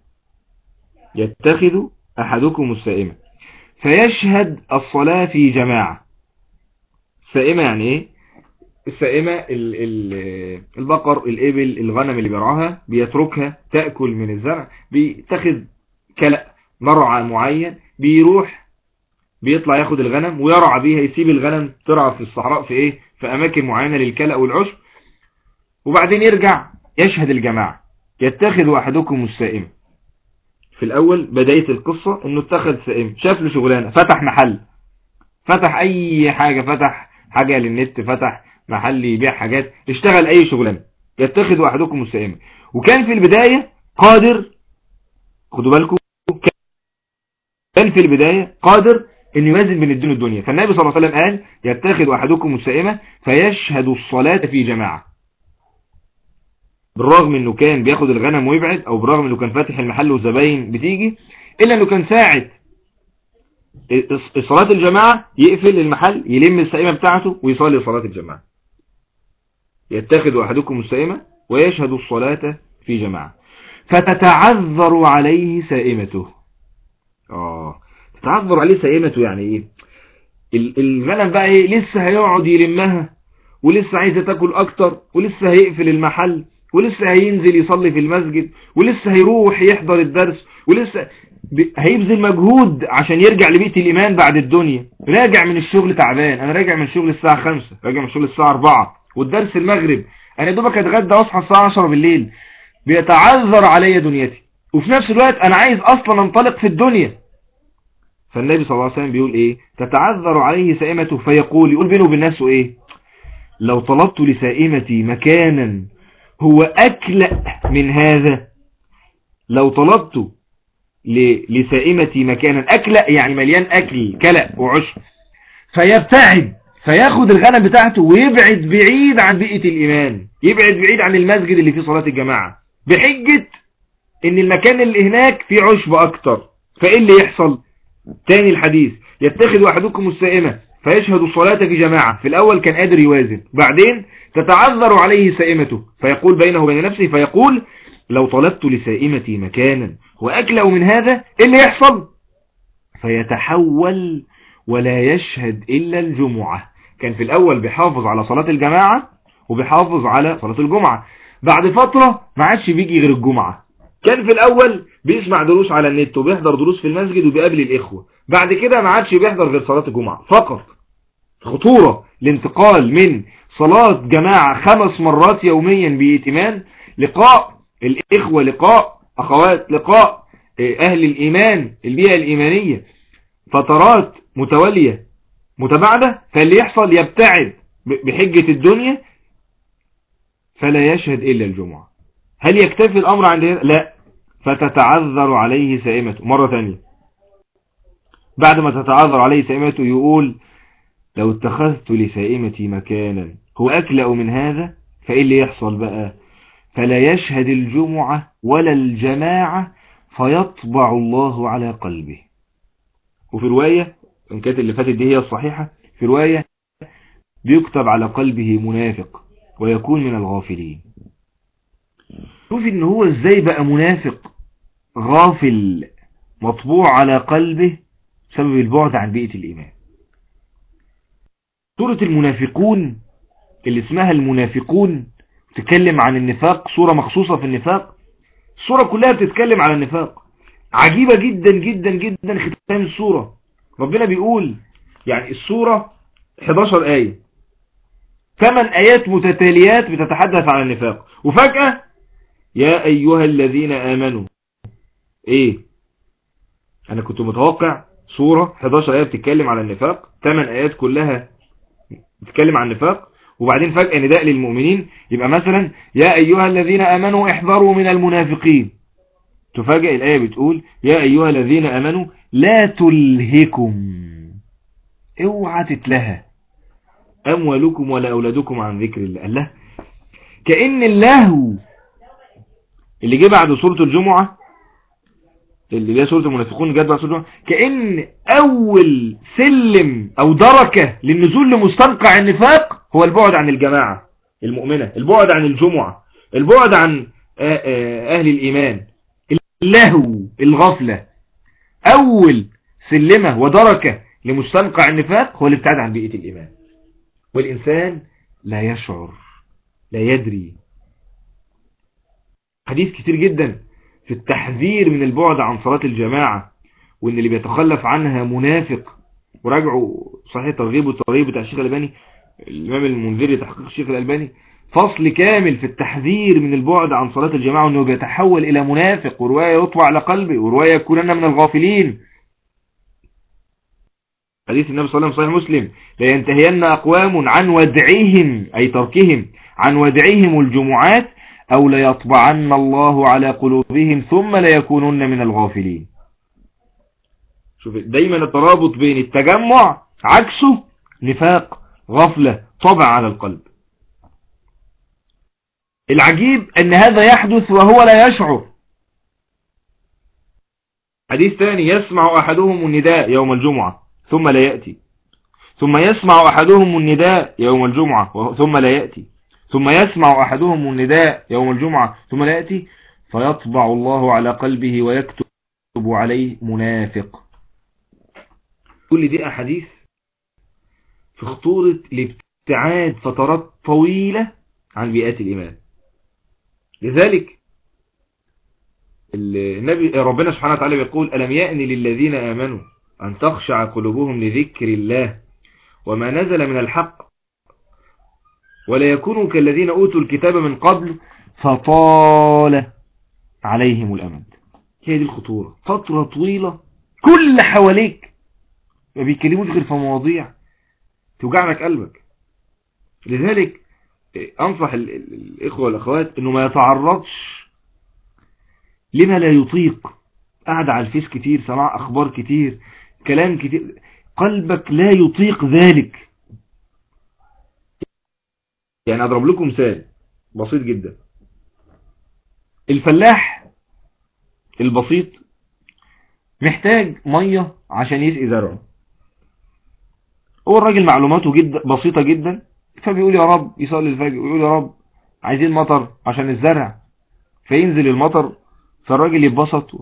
يتخذ أحدكم السائمة فيشهد الصلاة في جماعة السائمة يعني ايه السائمة ال ال البقر الإبل الغنم اللي بيرعاها بيتركها تأكل من الزرع بيتخذ كلأ مرعى معين بيروح بيطلع ياخد الغنم ويرعى بيها يسيب الغنم ترعى في الصحراء في ايه في اماكن معينة للكلأ والعشب وبعدين يرجع يشهد الجماعة يتخذ احدكم السائمة في الاول بداية القصة انه اتخذ سائمة شاف له شغلانة فتح محل فتح اي حاجة فتح حاجة للنت فتح محل يبيع حاجات اشتغل اي شغلانة يتخذ احدكم السائمة وكان في البداية قادر خدوا بالكم كان في البداية قادر ان يوازن بين الدين والدنيا فالنبي صلى الله عليه وسلم قال يتخذ احدكم السائمة فيشهد الصلاة في جماعة بالرغم انه كان بياخد الغنم ويبعد او بالرغم انه كان فاتح المحل والزباين بتيجي الا انه كان ساعد صلاة الجماعة يقفل المحل يلم السائمة بتاعته ويصلي صلاة الجماعة يتخذ احدكم السائمة ويشهد الصلاة في جماعة فتتعذر عليه سائمته اه تتعذر عليه سائمته يعني ايه الغنم بقى ايه لسه هيقعد يلمها ولسه عايزة تاكل اكتر ولسه هيقفل المحل ولسه هينزل يصلي في المسجد ولسه هيروح يحضر الدرس ولسه هيبذل مجهود عشان يرجع لبيئة الإيمان بعد الدنيا راجع من الشغل تعبان أنا راجع من الشغل الساعة 5 راجع من الشغل الساعة 4 والدرس المغرب أنا دوبك أتغدى وأصحى الساعة 10 بالليل بيتعذر عليا دنيتي وفي نفس الوقت أنا عايز أصلا أنطلق في الدنيا فالنبي صلى الله عليه وسلم بيقول إيه تتعذر عليه سائمته فيقول يقول بينه وبين نفسه إيه لو طلبت لسائمتي مكانا هو أكلأ من هذا لو طلبت لسائمتي مكانا أكلأ يعني مليان أكل كلأ وعشب فيبتعد فياخد الغنم بتاعته ويبعد بعيد عن بيئة الإيمان يبعد بعيد عن المسجد اللي فيه صلاة الجماعة بحجة ان المكان اللي هناك فيه عشب اكتر فايه اللي يحصل تاني الحديث يتخذ احدكم السائمة فيشهد الصلاة في جماعة في الاول كان قادر يوازن بعدين تتعذر عليه سائمته فيقول بينه وبين نفسه فيقول لو طلبت لسائمتي مكانا وأكلأ من هذا إيه اللي يحصل فيتحول ولا يشهد إلا الجمعة كان في الأول بيحافظ على صلاة الجماعة وبيحافظ على صلاة الجمعة بعد فترة ما عادش بيجي غير الجمعة كان في الأول بيسمع دروس على النت وبيحضر دروس في المسجد وبيقابل الإخوة بعد كده ما عادش بيحضر غير صلاة الجمعة فقط خطورة الانتقال من صلاة جماعة خمس مرات يوميا بإتمان لقاء الإخوة لقاء أخوات لقاء أهل الإيمان البيئة الإيمانية فترات متوالية متباعدة فاللي يحصل يبتعد بحجة الدنيا فلا يشهد إلا الجمعة هل يكتفي الأمر عند هذا؟ لا فتتعذر عليه سائمته مرة ثانية بعد ما تتعذر عليه سائمته يقول لو اتخذت لسائمتي مكانا هو أكلأ من هذا فإيه اللي يحصل بقى فلا يشهد الجمعة ولا الجماعة فيطبع الله على قلبه وفي رواية إن كانت اللي فاتت دي هي الصحيحة في رواية بيكتب على قلبه منافق ويكون من الغافلين شوف ان هو ازاي بقى منافق غافل مطبوع على قلبه بسبب البعد عن بيئة الإيمان سورة المنافقون اللي اسمها المنافقون تتكلم عن النفاق سورة مخصوصة في النفاق السورة كلها بتتكلم على النفاق عجيبة جدا جدا جدا ختام السورة ربنا بيقول يعني السورة 11 آية 8 آيات متتاليات بتتحدث عن النفاق وفجأة يا أيها الذين آمنوا إيه أنا كنت متوقع سورة 11 آية بتتكلم على النفاق 8 آيات كلها بتتكلم عن النفاق وبعدين فجأة نداء للمؤمنين يبقى مثلا يا أيها الذين آمنوا احذروا من المنافقين تفاجئ الآية بتقول يا أيها الذين آمنوا لا تلهكم اوعى تتلهى أموالكم ولا أولادكم عن ذكر الله الله كأن اللهو اللي جه بعد سورة الجمعة اللي هي سورة المنافقون جت بعد سورة الجمعة كأن أول سلم أو دركة للنزول لمستنقع النفاق هو البعد عن الجماعة المؤمنة البعد عن الجمعة البعد عن أهل الإيمان اللهو الغفلة أول سلمة ودركة لمستنقع النفاق هو الابتعاد عن بيئة الإيمان والإنسان لا يشعر لا يدري حديث كتير جدا في التحذير من البعد عن صلاة الجماعة وان اللي بيتخلف عنها منافق وراجعوا صحيح ترغيب والترغيب بتاع الشيخ الألباني الإمام المنذري تحقيق الشيخ الألباني فصل كامل في التحذير من البعد عن صلاة الجماعة وانه بيتحول الى منافق ورواية يطوع على قلبه ورواية يكونن من الغافلين حديث النبي صلى الله عليه وسلم صحيح مسلم لا ينتهين أقوام عن ودعهم أي تركهم عن ودعهم الجمعات أو ليطبعن الله على قلوبهم ثم ليكونن من الغافلين شوف دايما الترابط بين التجمع عكسه نفاق غفلة طبع على القلب العجيب أن هذا يحدث وهو لا يشعر حديث ثاني يسمع أحدهم النداء يوم الجمعة ثم لا يأتي ثم يسمع أحدهم النداء يوم الجمعة ثم لا يأتي ثم يسمع أحدهم النداء يوم الجمعة ثم لا يأتي فيطبع الله على قلبه ويكتب عليه منافق كل دي أحاديث في خطورة الابتعاد فترات طويلة عن بيئات الإيمان لذلك النبي ربنا سبحانه وتعالى يقول ألم يأن للذين آمنوا أن تخشع قلوبهم لذكر الله وما نزل من الحق ولا يكونوا كالذين أوتوا الكتاب من قبل فطال عليهم الأمد هي دي الخطورة فترة طويلة كل حواليك ما بيتكلموش غير في مواضيع توجع لك قلبك لذلك أنصح الإخوة والأخوات أنه ما يتعرضش لما لا يطيق قاعد على الفيس كتير سمع أخبار كتير كلام كتير قلبك لا يطيق ذلك يعني أضرب لكم مثال بسيط جدا الفلاح البسيط محتاج مية عشان يسقي زرعه هو الراجل معلوماته جدا بسيطة جدا فبيقول يا رب يصلي الفجر ويقول يا رب عايزين مطر عشان الزرع فينزل المطر فالراجل يتبسط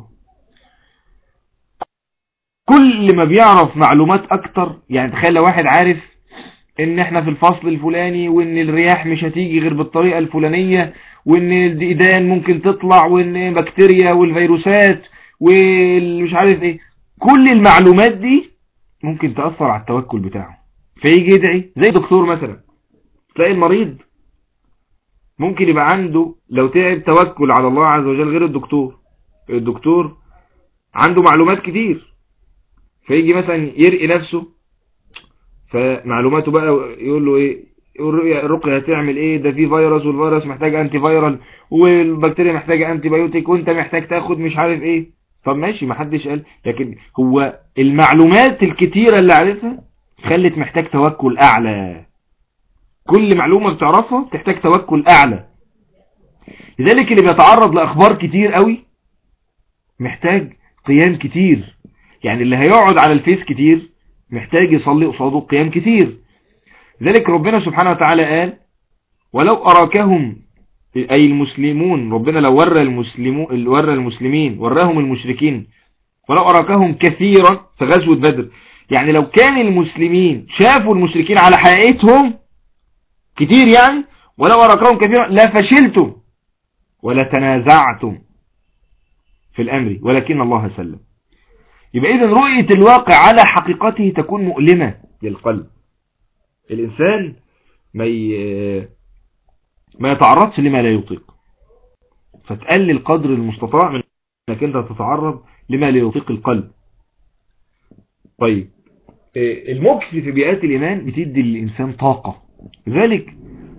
كل ما بيعرف معلومات اكتر يعني تخيل لو واحد عارف ان احنا في الفصل الفلاني وان الرياح مش هتيجي غير بالطريقة الفلانية وان الديدان ممكن تطلع وان بكتيريا والفيروسات والمش عارف ايه كل المعلومات دي ممكن تأثر على التوكل بتاعه فيجي يدعي زي دكتور مثلا تلاقي المريض ممكن يبقى عنده لو تعب توكل على الله عز وجل غير الدكتور الدكتور عنده معلومات كتير فيجي مثلا يرقي نفسه فمعلوماته بقى يقول له ايه الرقية هتعمل ايه ده في فيروس والفيروس محتاج انتي فيرال والبكتيريا محتاجة انتي بايوتيك وانت محتاج تاخد مش عارف ايه طب ماشي ما حدش قال لكن هو المعلومات الكتيرة اللي عارفها خلت محتاج توكل اعلى كل معلومة بتعرفها تحتاج توكل اعلى لذلك اللي بيتعرض لاخبار كتير قوي محتاج قيام كتير يعني اللي هيقعد على الفيس كتير محتاج يصلي قصاده قيام كتير ذلك ربنا سبحانه وتعالى قال ولو أراكهم أي المسلمون ربنا لو ورى المسلمون ورى المسلمين وراهم المشركين ولو أراكهم كثيرا في غزوة بدر يعني لو كان المسلمين شافوا المشركين على حقيقتهم كتير يعني ولو أراكهم كثيرا لفشلتم ولا تنازعتم في الأمر ولكن الله سلم يبقى إذن رؤية الواقع على حقيقته تكون مؤلمة للقلب الإنسان ما ي... ما يتعرضش لما لا يطيق فتقلل قدر المستطاع من انك انت تتعرض لما لا يطيق القلب طيب المكس في بيئات الإيمان بتدي للإنسان طاقة لذلك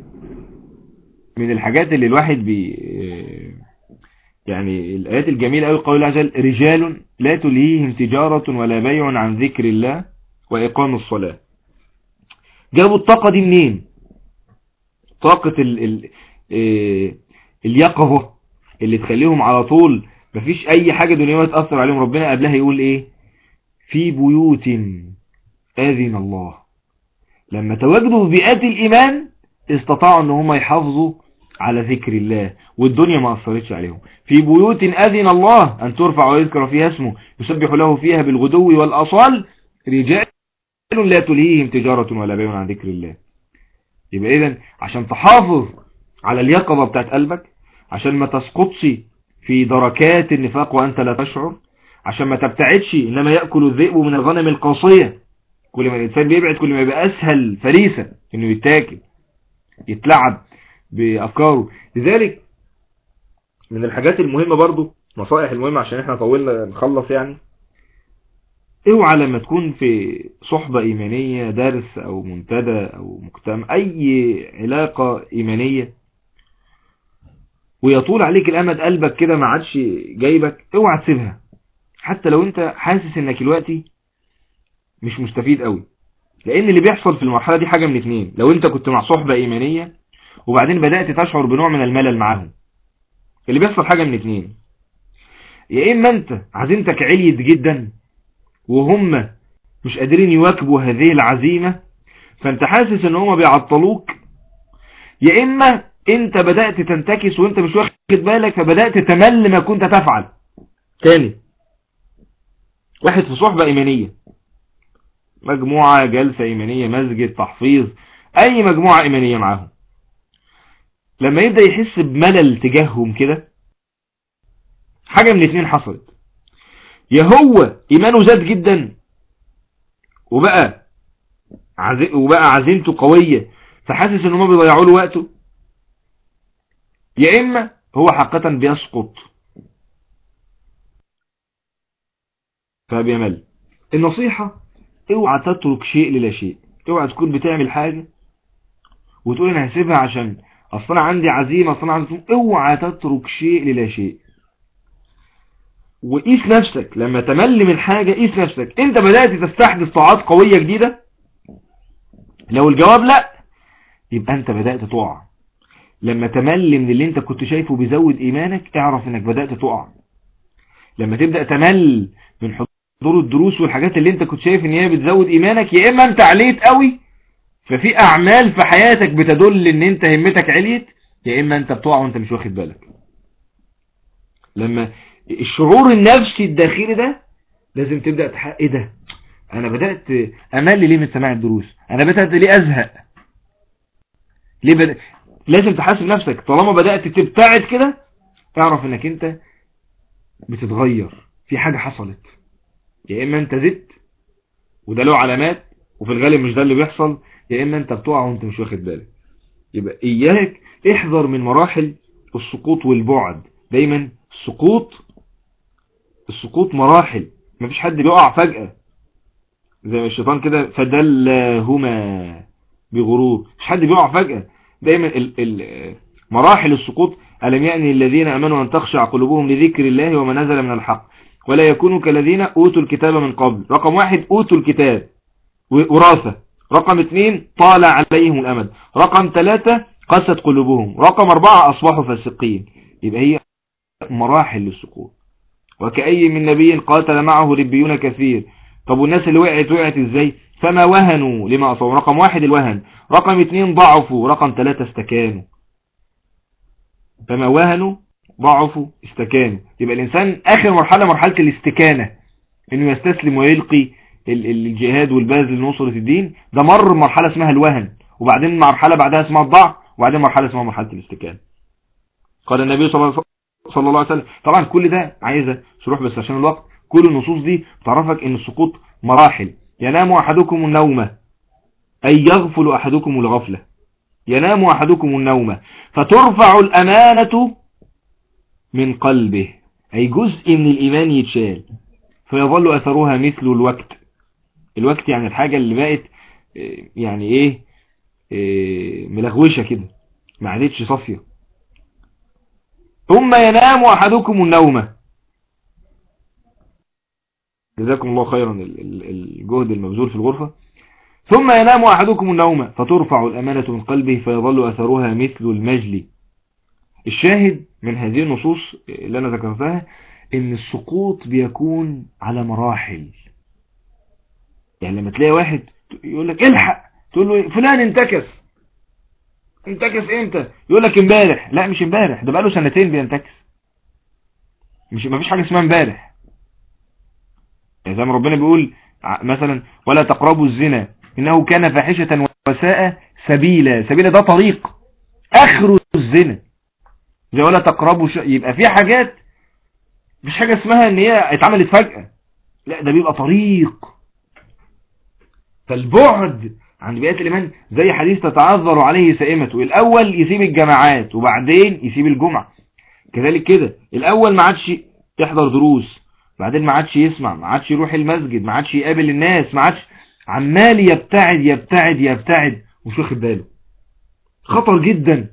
من الحاجات اللي الواحد بي يعني الآيات الجميلة قوي قول الله عز وجل رجال لا تلهيهم تجارة ولا بيع عن ذكر الله وإقام الصلاة جابوا الطاقة دي منين طاقة ال ال ال اليقظة اللي تخليهم على طول مفيش اي حاجة دنيوية تأثر عليهم ربنا قبلها يقول ايه في بيوت اذن الله لما تواجدوا في بيئات الايمان استطاعوا ان هم يحافظوا على ذكر الله والدنيا ما أثرتش عليهم في بيوت أذن الله أن ترفع ويذكر فيها اسمه يسبح له فيها بالغدو والأصال رجال لا تلهيهم تجارة ولا بيع عن ذكر الله يبقى إذن عشان تحافظ على اليقظة بتاعت قلبك عشان ما تسقطش في دركات النفاق وأنت لا تشعر عشان ما تبتعدش إنما يأكل الذئب من الغنم القاصية كل ما الإنسان بيبعد كل ما يبقى أسهل فريسة إنه يتاكل يتلعب بأفكاره لذلك من الحاجات المهمة برضو نصائح المهمة عشان احنا طولنا نخلص يعني اوعى لما تكون في صحبة ايمانية درس او منتدى او مجتمع اي علاقة ايمانية ويطول عليك الامد قلبك كده ما عادش جايبك اوعى تسيبها حتى لو انت حاسس انك دلوقتي مش مستفيد قوي لان اللي بيحصل في المرحلة دي حاجة من اتنين لو انت كنت مع صحبة ايمانية وبعدين بدأت تشعر بنوع من الملل معاهم اللي بيحصل حاجة من اتنين يا اما انت عزيمتك عليت جدا وهم مش قادرين يواكبوا هذه العزيمة فانت حاسس ان هم بيعطلوك يا اما انت بدأت تنتكس وانت مش واخد بالك فبدأت تمل ما كنت تفعل تاني واحد في صحبة ايمانية مجموعة جلسة ايمانية مسجد تحفيظ اي مجموعة ايمانية معاهم لما يبدأ يحس بملل تجاههم كده حاجة من اتنين حصلت يا هو ايمانه زاد جدا وبقى عزي وبقى عزيمته قوية فحاسس ان هم بيضيعوا له وقته يا اما هو حقيقة بيسقط فبيمل النصيحة اوعى تترك شيء للا شيء اوعى تكون بتعمل حاجة وتقول انا هسيبها عشان اصل انا عندي عزيمة اصل انا عندي اوعى تترك شيء للا شيء وقيس نفسك لما تمل من حاجة قيس نفسك انت بدأت تستحدث طاعات قوية جديدة لو الجواب لا يبقى انت بدأت تقع لما تمل من اللي انت كنت شايفه بيزود ايمانك اعرف انك بدأت تقع لما تبدأ تمل من حضور الدروس والحاجات اللي انت كنت شايف ان هي بتزود ايمانك يا اما انت عليت قوي ففي اعمال في حياتك بتدل ان انت همتك عليت يا اما انت بتقع وانت مش واخد بالك لما الشعور النفسي الداخلي ده لازم تبدأ تحقق ايه ده انا بدأت امل ليه من سماع الدروس انا بدأت ليه ازهق ليه بدأ... لازم تحاسب نفسك طالما بدأت تبتعد كده تعرف انك انت بتتغير في حاجة حصلت يا اما انت زدت وده له علامات وفي الغالب مش ده اللي بيحصل يا اما انت بتقع وانت مش واخد بالك يبقى إياك احذر من مراحل السقوط والبعد دايما السقوط السقوط مراحل مفيش حد بيقع فجأة زي ما الشيطان كده فدلهما بغرور مش حد بيقع فجأة دايما ال ال مراحل السقوط ألم يعني الذين أمنوا أن تخشع قلوبهم لذكر الله وما نزل من الحق ولا يكونوا كالذين أوتوا الكتاب من قبل رقم واحد أوتوا الكتاب وراثة رقم اثنين طال عليهم الأمد رقم ثلاثة قست قلوبهم رقم أربعة أصبحوا فاسقين يبقى هي مراحل للسقوط وكأي من نبي قاتل معه ربيون كثير طب والناس اللي وقعت وقعت ازاي فما وهنوا لما أصابوا رقم واحد الوهن رقم اثنين ضعفوا رقم ثلاثة استكانوا فما وهنوا ضعفوا استكانوا يبقى الإنسان آخر مرحلة مرحلة الاستكانة انه يستسلم ويلقي الجهاد والبذل لنصرة الدين ده مر مرحلة اسمها الوهن وبعدين مرحلة بعدها اسمها الضعف وبعدين مرحلة اسمها مرحلة الاستكانة قال النبي صلى الله عليه وسلم طبعا كل ده عايزة شروح بس عشان الوقت كل النصوص دي تعرفك ان السقوط مراحل ينام احدكم النوم اي يغفل احدكم الغفلة ينام احدكم النوم فترفع الامانة من قلبه اي جزء من الايمان يتشال فيظل اثرها مثل الوقت الوقت يعني الحاجة اللي بقت يعني ايه, إيه ملغوشة كده ما عادتش صافية ثم ينام احدكم النوم جزاكم الله خيرا الجهد المبذول في الغرفة ثم ينام احدكم النوم فترفع الامانة من قلبه فيظل اثرها مثل المجلي الشاهد من هذه النصوص اللي انا ذكرتها ان السقوط بيكون على مراحل يعني لما تلاقي واحد يقول لك الحق تقول له فلان انتكس انتكس امتى يقول لك امبارح لا مش امبارح ده بقاله سنتين بينتكس مش ما فيش حاجه اسمها امبارح يعني زي ما ربنا بيقول مثلا ولا تقربوا الزنا انه كان فاحشه وساء سبيلا سبيلا ده طريق اخره الزنا زي ولا تقربوا ش... يبقى في حاجات مش حاجه اسمها ان هي اتعملت فجاه لا ده بيبقى طريق فالبعد عن بيئة الإيمان زي حديث تتعذر عليه سائمته الأول يسيب الجماعات وبعدين يسيب الجمعة كذلك كده الأول ما عادش تحضر دروس بعدين ما عادش يسمع ما عادش يروح المسجد ما عادش يقابل الناس ما عادش عمال يبتعد يبتعد يبتعد مش واخد باله خطر جدا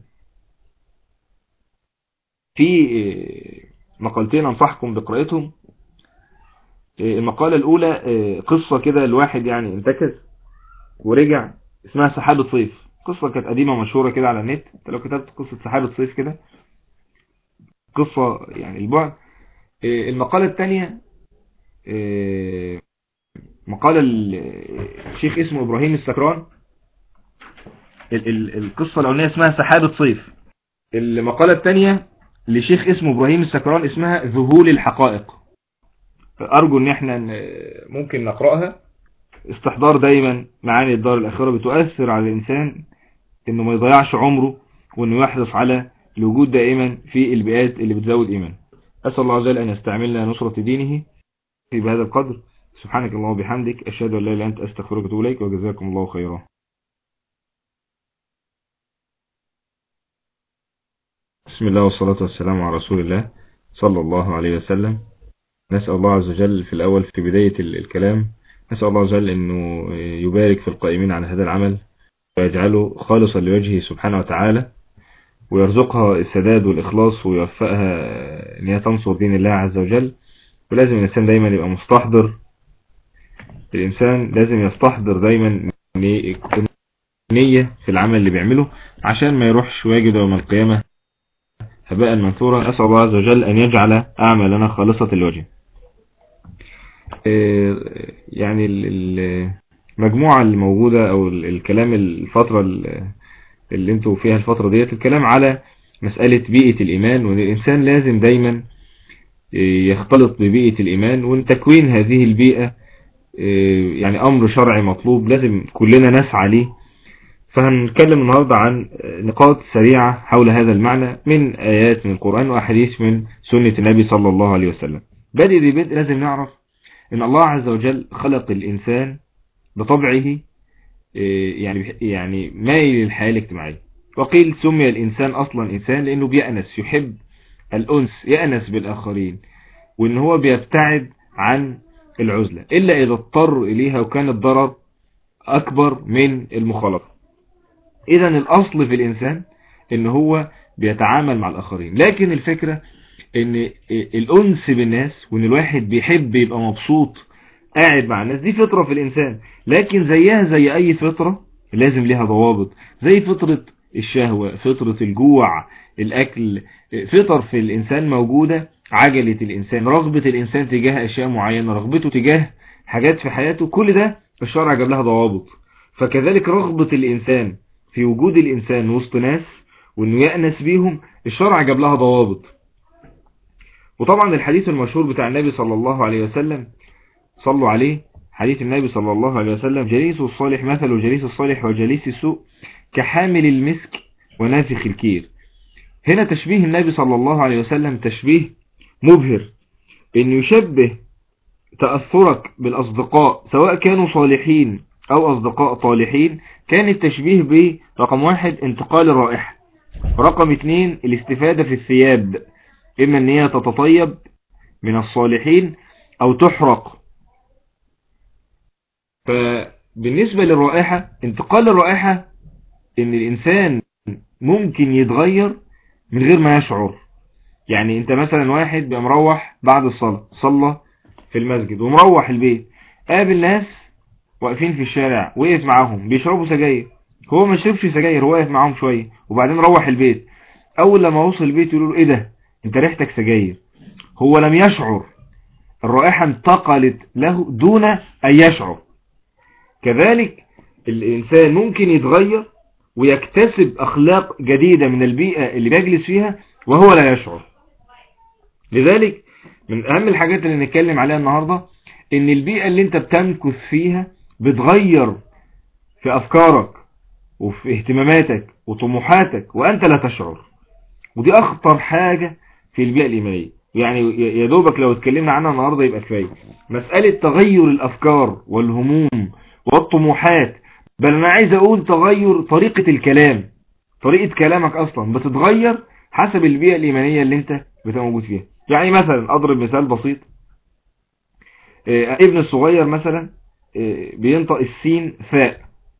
في مقالتين انصحكم بقراءتهم المقالة الأولى قصة كده الواحد يعني انتكس ورجع اسمها سحابة صيف قصة كانت قديمة مشهورة كده على النت انت لو كتبت قصة سحابة صيف كده قصة يعني البعد المقالة الثانية مقالة الشيخ اسمه إبراهيم السكران القصة الأولانية اسمها سحابة صيف المقالة الثانية لشيخ اسمه إبراهيم السكران اسمها ذهول الحقائق أرجو ان احنا ممكن نقرأها استحضار دايما معاني الدار الأخيرة بتؤثر على الإنسان انه ما يضيعش عمره وانه يحرص على الوجود دائما في البيئات اللي بتزود إيمان أسأل الله عز وجل أن يستعملنا نصرة دينه في بهذا القدر سبحانك اللهم وبحمدك أشهد أن لا إله إلا أنت أستغفرك وأتوب إليك وجزاكم الله خيرا بسم الله والصلاة والسلام على رسول الله صلى الله عليه وسلم نسأل الله عز وجل في الأول في بداية الكلام نسأل الله عز وجل أنه يبارك في القائمين على هذا العمل ويجعله خالصا لوجهه سبحانه وتعالى ويرزقها السداد والإخلاص ويوفقها أن هي تنصر دين الله عز وجل ولازم الإنسان دايما يبقى مستحضر الإنسان لازم يستحضر دايما نية في العمل اللي بيعمله عشان ما يروحش ويجد يوم القيامة هباء منثورا أسأل الله عز وجل أن يجعل أعمالنا خالصة الوجه يعني المجموعة الموجودة أو الكلام الفترة اللي انتوا فيها الفترة ديت الكلام على مسألة بيئة الإيمان وأن الإنسان لازم دايما يختلط ببيئة الإيمان وأن تكوين هذه البيئة يعني أمر شرعي مطلوب لازم كلنا نسعى ليه فهنتكلم النهاردة عن نقاط سريعة حول هذا المعنى من آيات من القرآن وأحاديث من سنة النبي صلى الله عليه وسلم بدء ببدء لازم نعرف أن الله عز وجل خلق الإنسان بطبعه يعني يعني مايل للحياة الاجتماعية وقيل سمي الإنسان أصلا إنسان لأنه بيأنس يحب الأنس يأنس بالآخرين وإن هو بيبتعد عن العزلة إلا إذا اضطر إليها وكان الضرر أكبر من المخالطة إذا الأصل في الإنسان إن هو بيتعامل مع الآخرين لكن الفكرة إن الأنس بالناس وإن الواحد بيحب يبقى مبسوط قاعد مع الناس دي فطرة في الإنسان لكن زيها زي أي فطرة لازم لها ضوابط زي فطرة الشهوة فطرة الجوع الأكل فطر في الإنسان موجودة عجلة الإنسان رغبة الإنسان تجاه أشياء معينة رغبته تجاه حاجات في حياته كل ده الشرع جاب لها ضوابط فكذلك رغبة الإنسان في وجود الإنسان وسط ناس وإنه يأنس بيهم الشرع جاب لها ضوابط وطبعا الحديث المشهور بتاع النبي صلى الله عليه وسلم صلوا عليه حديث النبي صلى الله عليه وسلم جليس الصالح مثل جليس الصالح وجليس السوء كحامل المسك ونافخ الكير هنا تشبيه النبي صلى الله عليه وسلم تشبيه مبهر ان يشبه تأثرك بالأصدقاء سواء كانوا صالحين أو أصدقاء طالحين كان التشبيه برقم واحد انتقال الرائحة رقم اتنين الاستفادة في الثياب إما أن هي تتطيب من الصالحين أو تحرق فبالنسبة للرائحة انتقال الرائحة ان الانسان ممكن يتغير من غير ما يشعر يعني انت مثلا واحد بقى مروح بعد الصلاة صلى في المسجد ومروح البيت قابل ناس واقفين في الشارع وقف معاهم بيشربوا سجاير هو ما شربش سجاير هو واقف معاهم شوية وبعدين روح البيت اول لما وصل البيت يقولوا له ايه ده انت ريحتك سجاير هو لم يشعر الرائحة انتقلت له دون ان يشعر كذلك الانسان ممكن يتغير ويكتسب اخلاق جديدة من البيئة اللي بيجلس فيها وهو لا يشعر لذلك من اهم الحاجات اللي نتكلم عليها النهاردة ان البيئة اللي انت بتمكث فيها بتغير في افكارك وفي اهتماماتك وطموحاتك وانت لا تشعر ودي اخطر حاجة في البيئة الايمانية يعني يا دوبك لو اتكلمنا عنها النهاردة يبقى كفاية مسألة تغير الافكار والهموم والطموحات بل انا عايز اقول تغير طريقة الكلام طريقة كلامك اصلا بتتغير حسب البيئة الايمانية اللي انت بتبقى موجود فيها يعني مثلا اضرب مثال بسيط اه ابن الصغير مثلا اه بينطق السين فاء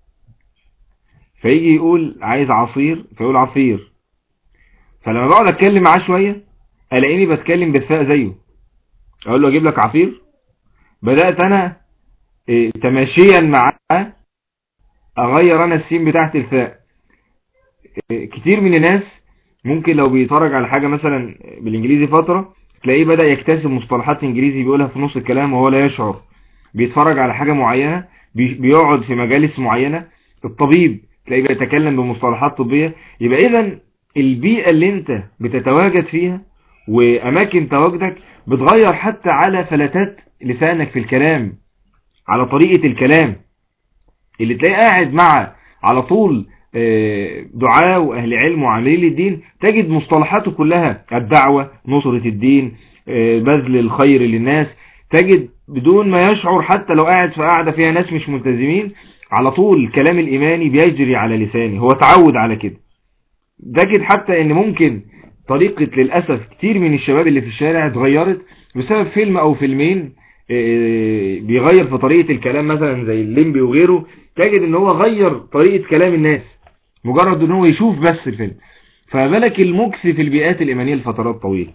فيجي يقول عايز عصير فيقول عصير فلما بقعد اتكلم معاه شوية الاقيني بتكلم بالفاء زيه اقول له اجيب لك عصير بدأت انا اه تماشيا معاه اغير انا السين بتاعت الفاء كتير من الناس ممكن لو بيتفرج على حاجة مثلا بالانجليزي فترة تلاقيه بدأ يكتسب مصطلحات انجليزي بيقولها في نص الكلام وهو لا يشعر بيتفرج على حاجة معينة بيقعد في مجالس معينة الطبيب تلاقيه بيتكلم بمصطلحات طبية يبقى اذا البيئة اللي انت بتتواجد فيها واماكن تواجدك بتغير حتى على فلتات لسانك في الكلام على طريقة الكلام اللي تلاقيه قاعد مع على طول دعاء واهل علم وعاملين للدين تجد مصطلحاته كلها الدعوة نصرة الدين بذل الخير للناس تجد بدون ما يشعر حتى لو قاعد في قاعدة فيها ناس مش ملتزمين على طول الكلام الإيماني بيجري على لساني هو تعود على كده تجد حتى ان ممكن طريقة للأسف كتير من الشباب اللي في الشارع اتغيرت بسبب فيلم او فيلمين بيغير في طريقة الكلام مثلا زي الليمبي وغيره تجد ان هو غير طريقة كلام الناس مجرد ان هو يشوف بس الفيلم فبالك المكس في البيئات الإيمانية لفترات طويلة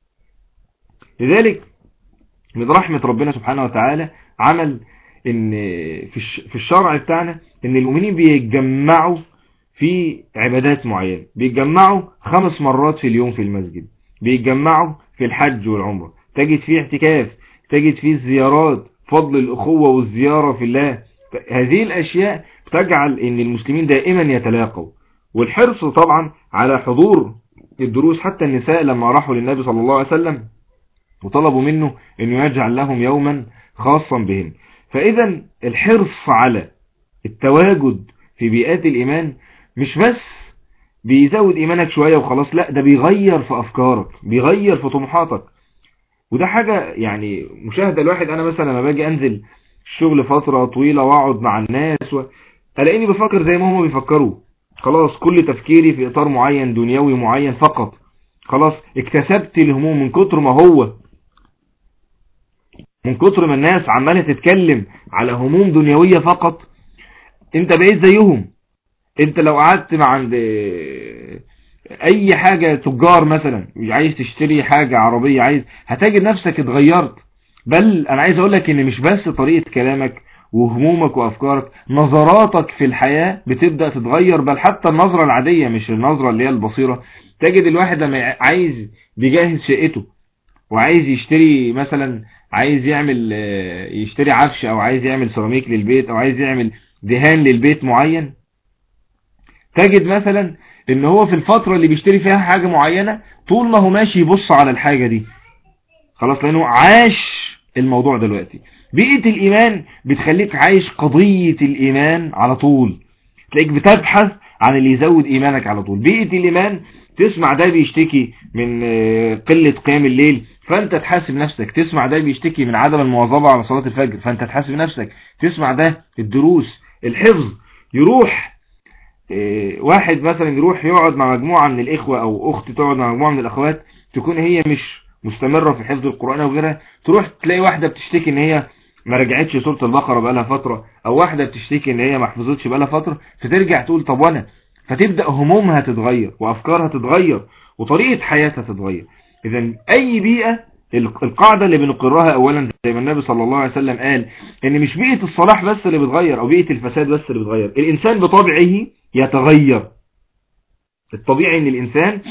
لذلك من رحمة ربنا سبحانه وتعالى عمل ان في الشرع بتاعنا ان المؤمنين بيتجمعوا في عبادات معينة بيتجمعوا خمس مرات في اليوم في المسجد بيتجمعوا في الحج والعمرة تجد فيه اعتكاف تجد فيه الزيارات فضل الأخوة والزيارة في الله هذه الأشياء تجعل ان المسلمين دائما يتلاقوا والحرص طبعا على حضور الدروس حتى النساء لما راحوا للنبي صلى الله عليه وسلم وطلبوا منه انه يجعل لهم يوما خاصا بهم فاذا الحرص على التواجد في بيئات الايمان مش بس بيزود ايمانك شوية وخلاص لا ده بيغير في افكارك بيغير في طموحاتك وده حاجة يعني مشاهدة الواحد انا مثلا لما باجي انزل الشغل فترة طويلة واقعد مع الناس و... الاقيني بفكر زي ما هم بيفكروا خلاص كل تفكيري في اطار معين دنيوي معين فقط خلاص اكتسبت الهموم من كتر ما هو من كتر ما الناس عمالة تتكلم على هموم دنيوية فقط انت بقيت زيهم انت لو قعدت مع عند اي حاجة تجار مثلا عايز تشتري حاجة عربية عايز هتجد نفسك اتغيرت بل انا عايز اقول لك ان مش بس طريقة كلامك وهمومك وافكارك نظراتك في الحياة بتبدأ تتغير بل حتى النظرة العادية مش النظرة اللي هي البصيرة تجد الواحد لما عايز بيجهز شقته وعايز يشتري مثلا عايز يعمل يشتري عفش او عايز يعمل سيراميك للبيت او عايز يعمل دهان للبيت معين تجد مثلا ان هو في الفترة اللي بيشتري فيها حاجة معينة طول ما هو ماشي يبص على الحاجة دي خلاص لانه عاش الموضوع دلوقتي بيئة الايمان بتخليك عايش قضية الايمان على طول تلاقيك بتبحث عن اللي يزود ايمانك على طول بيئة الايمان تسمع ده بيشتكي من قلة قيام الليل فانت تحاسب نفسك تسمع ده بيشتكي من عدم المواظبة على صلاة الفجر فانت تحاسب نفسك تسمع ده الدروس الحفظ يروح واحد مثلا يروح يقعد مع مجموعة من الاخوة او اخت تقعد مع مجموعة من الاخوات تكون هي مش مستمرة في حفظ القرآن او غيرها تروح تلاقي واحدة بتشتكي ان هي ما رجعتش سورة البقرة بقالها فترة او واحدة بتشتكي ان هي ما حفظتش بقالها فترة فترجع تقول طب وانا فتبدأ همومها تتغير وافكارها تتغير وطريقة حياتها تتغير اذا اي بيئة القاعدة اللي بنقرها اولا زي ما النبي صلى الله عليه وسلم قال ان مش بيئة الصلاح بس اللي بتغير او بيئة الفساد بس اللي بتغير الانسان بطبعه يتغير الطبيعي ان الانسان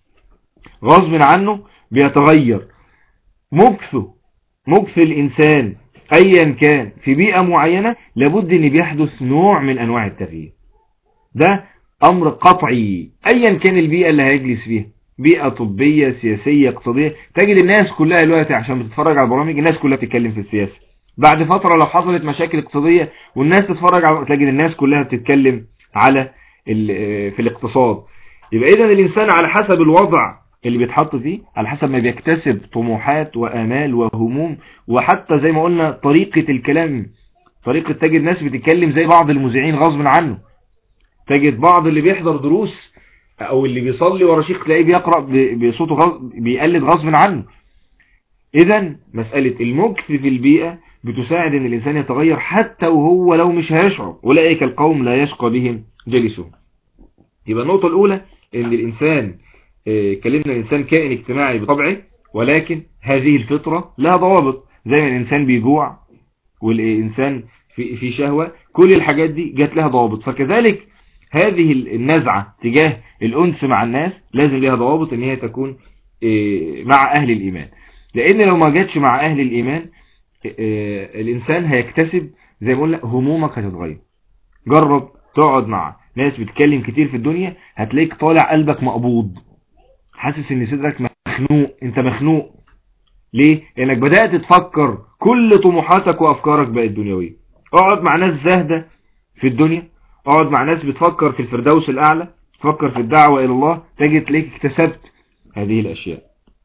غصب عنه بيتغير مكثه مكث الانسان ايا كان في بيئة معينة لابد ان بيحدث نوع من انواع التغيير ده امر قطعي ايا كان البيئة اللي هيجلس فيها بيئة طبية سياسية اقتصادية تجد الناس كلها دلوقتي عشان بتتفرج على البرامج الناس كلها بتتكلم في السياسة بعد فترة لو حصلت مشاكل اقتصادية والناس تتفرج على تجد الناس كلها بتتكلم على في الاقتصاد يبقى اذا الانسان على حسب الوضع اللي بيتحط فيه على حسب ما بيكتسب طموحات وامال وهموم وحتى زي ما قلنا طريقة الكلام طريقة تجد ناس بتتكلم زي بعض المذيعين غصب عنه تجد بعض اللي بيحضر دروس او اللي بيصلي ورا شيخ تلاقيه بيقرأ بصوته غصب بيقلد غصب عنه اذا مسألة المكث في البيئة بتساعد ان الانسان يتغير حتى وهو لو مش هيشعر اولئك القوم لا يشقى بهم جلسهم يبقى النقطة الاولى ان الانسان كلمنا الانسان كائن اجتماعي بطبعه ولكن هذه الفطرة لها ضوابط زي ما الانسان بيجوع والانسان في, في شهوة كل الحاجات دي جات لها ضوابط فكذلك هذه النزعة تجاه الأنس مع الناس لازم لها ضوابط ان هي تكون مع أهل الإيمان لأن لو ما جاتش مع أهل الإيمان الإنسان هيكتسب زي ما قلنا همومك هتتغير جرب تقعد مع ناس بتتكلم كتير في الدنيا هتلاقيك طالع قلبك مقبوض حاسس ان صدرك مخنوق انت مخنوق ليه لانك بدأت تفكر كل طموحاتك وافكارك بقت دنيوية اقعد مع ناس زاهدة في الدنيا اقعد مع ناس بتفكر في الفردوس الاعلى تفكر في الدعوة الى الله تجد تلاقيك اكتسبت هذه الاشياء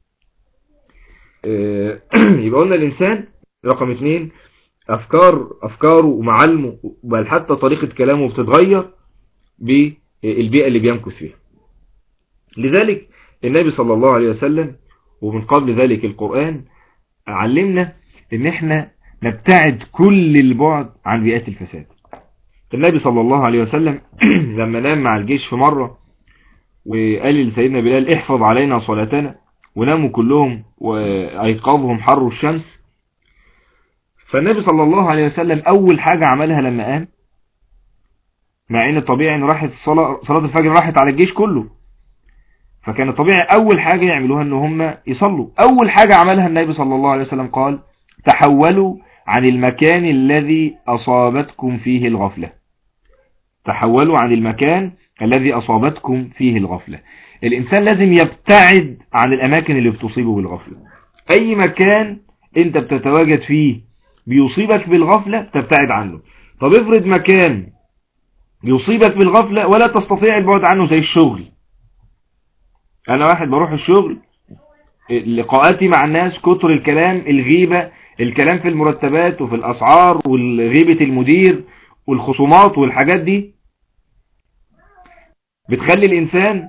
يبقى قلنا الانسان رقم اثنين افكار افكاره ومعالمه بل حتى طريقة كلامه بتتغير بالبيئة اللي بيمكث فيها لذلك النبي صلى الله عليه وسلم ومن قبل ذلك القرآن علمنا ان احنا نبتعد كل البعد عن بيئات الفساد النبي صلى الله عليه وسلم لما نام مع الجيش في مرة وقال لسيدنا بلال احفظ علينا صلاتنا وناموا كلهم وايقظهم حر الشمس فالنبي صلى الله عليه وسلم اول حاجة عملها لما قام مع ان الطبيعي ان راحت الصلاة صلاة الفجر راحت على الجيش كله فكان الطبيعي اول حاجة يعملوها ان هم يصلوا اول حاجة عملها النبي صلى الله عليه وسلم قال تحولوا عن المكان الذي اصابتكم فيه الغفلة تحولوا عن المكان الذي اصابتكم فيه الغفلة الانسان لازم يبتعد عن الاماكن اللي بتصيبه بالغفلة اي مكان انت بتتواجد فيه بيصيبك بالغفلة تبتعد عنه طب افرض مكان يصيبك بالغفلة ولا تستطيع البعد عنه زي الشغل انا واحد بروح الشغل لقاءاتي مع الناس كتر الكلام الغيبة الكلام في المرتبات وفي الاسعار والغيبة المدير والخصومات والحاجات دي بتخلي الانسان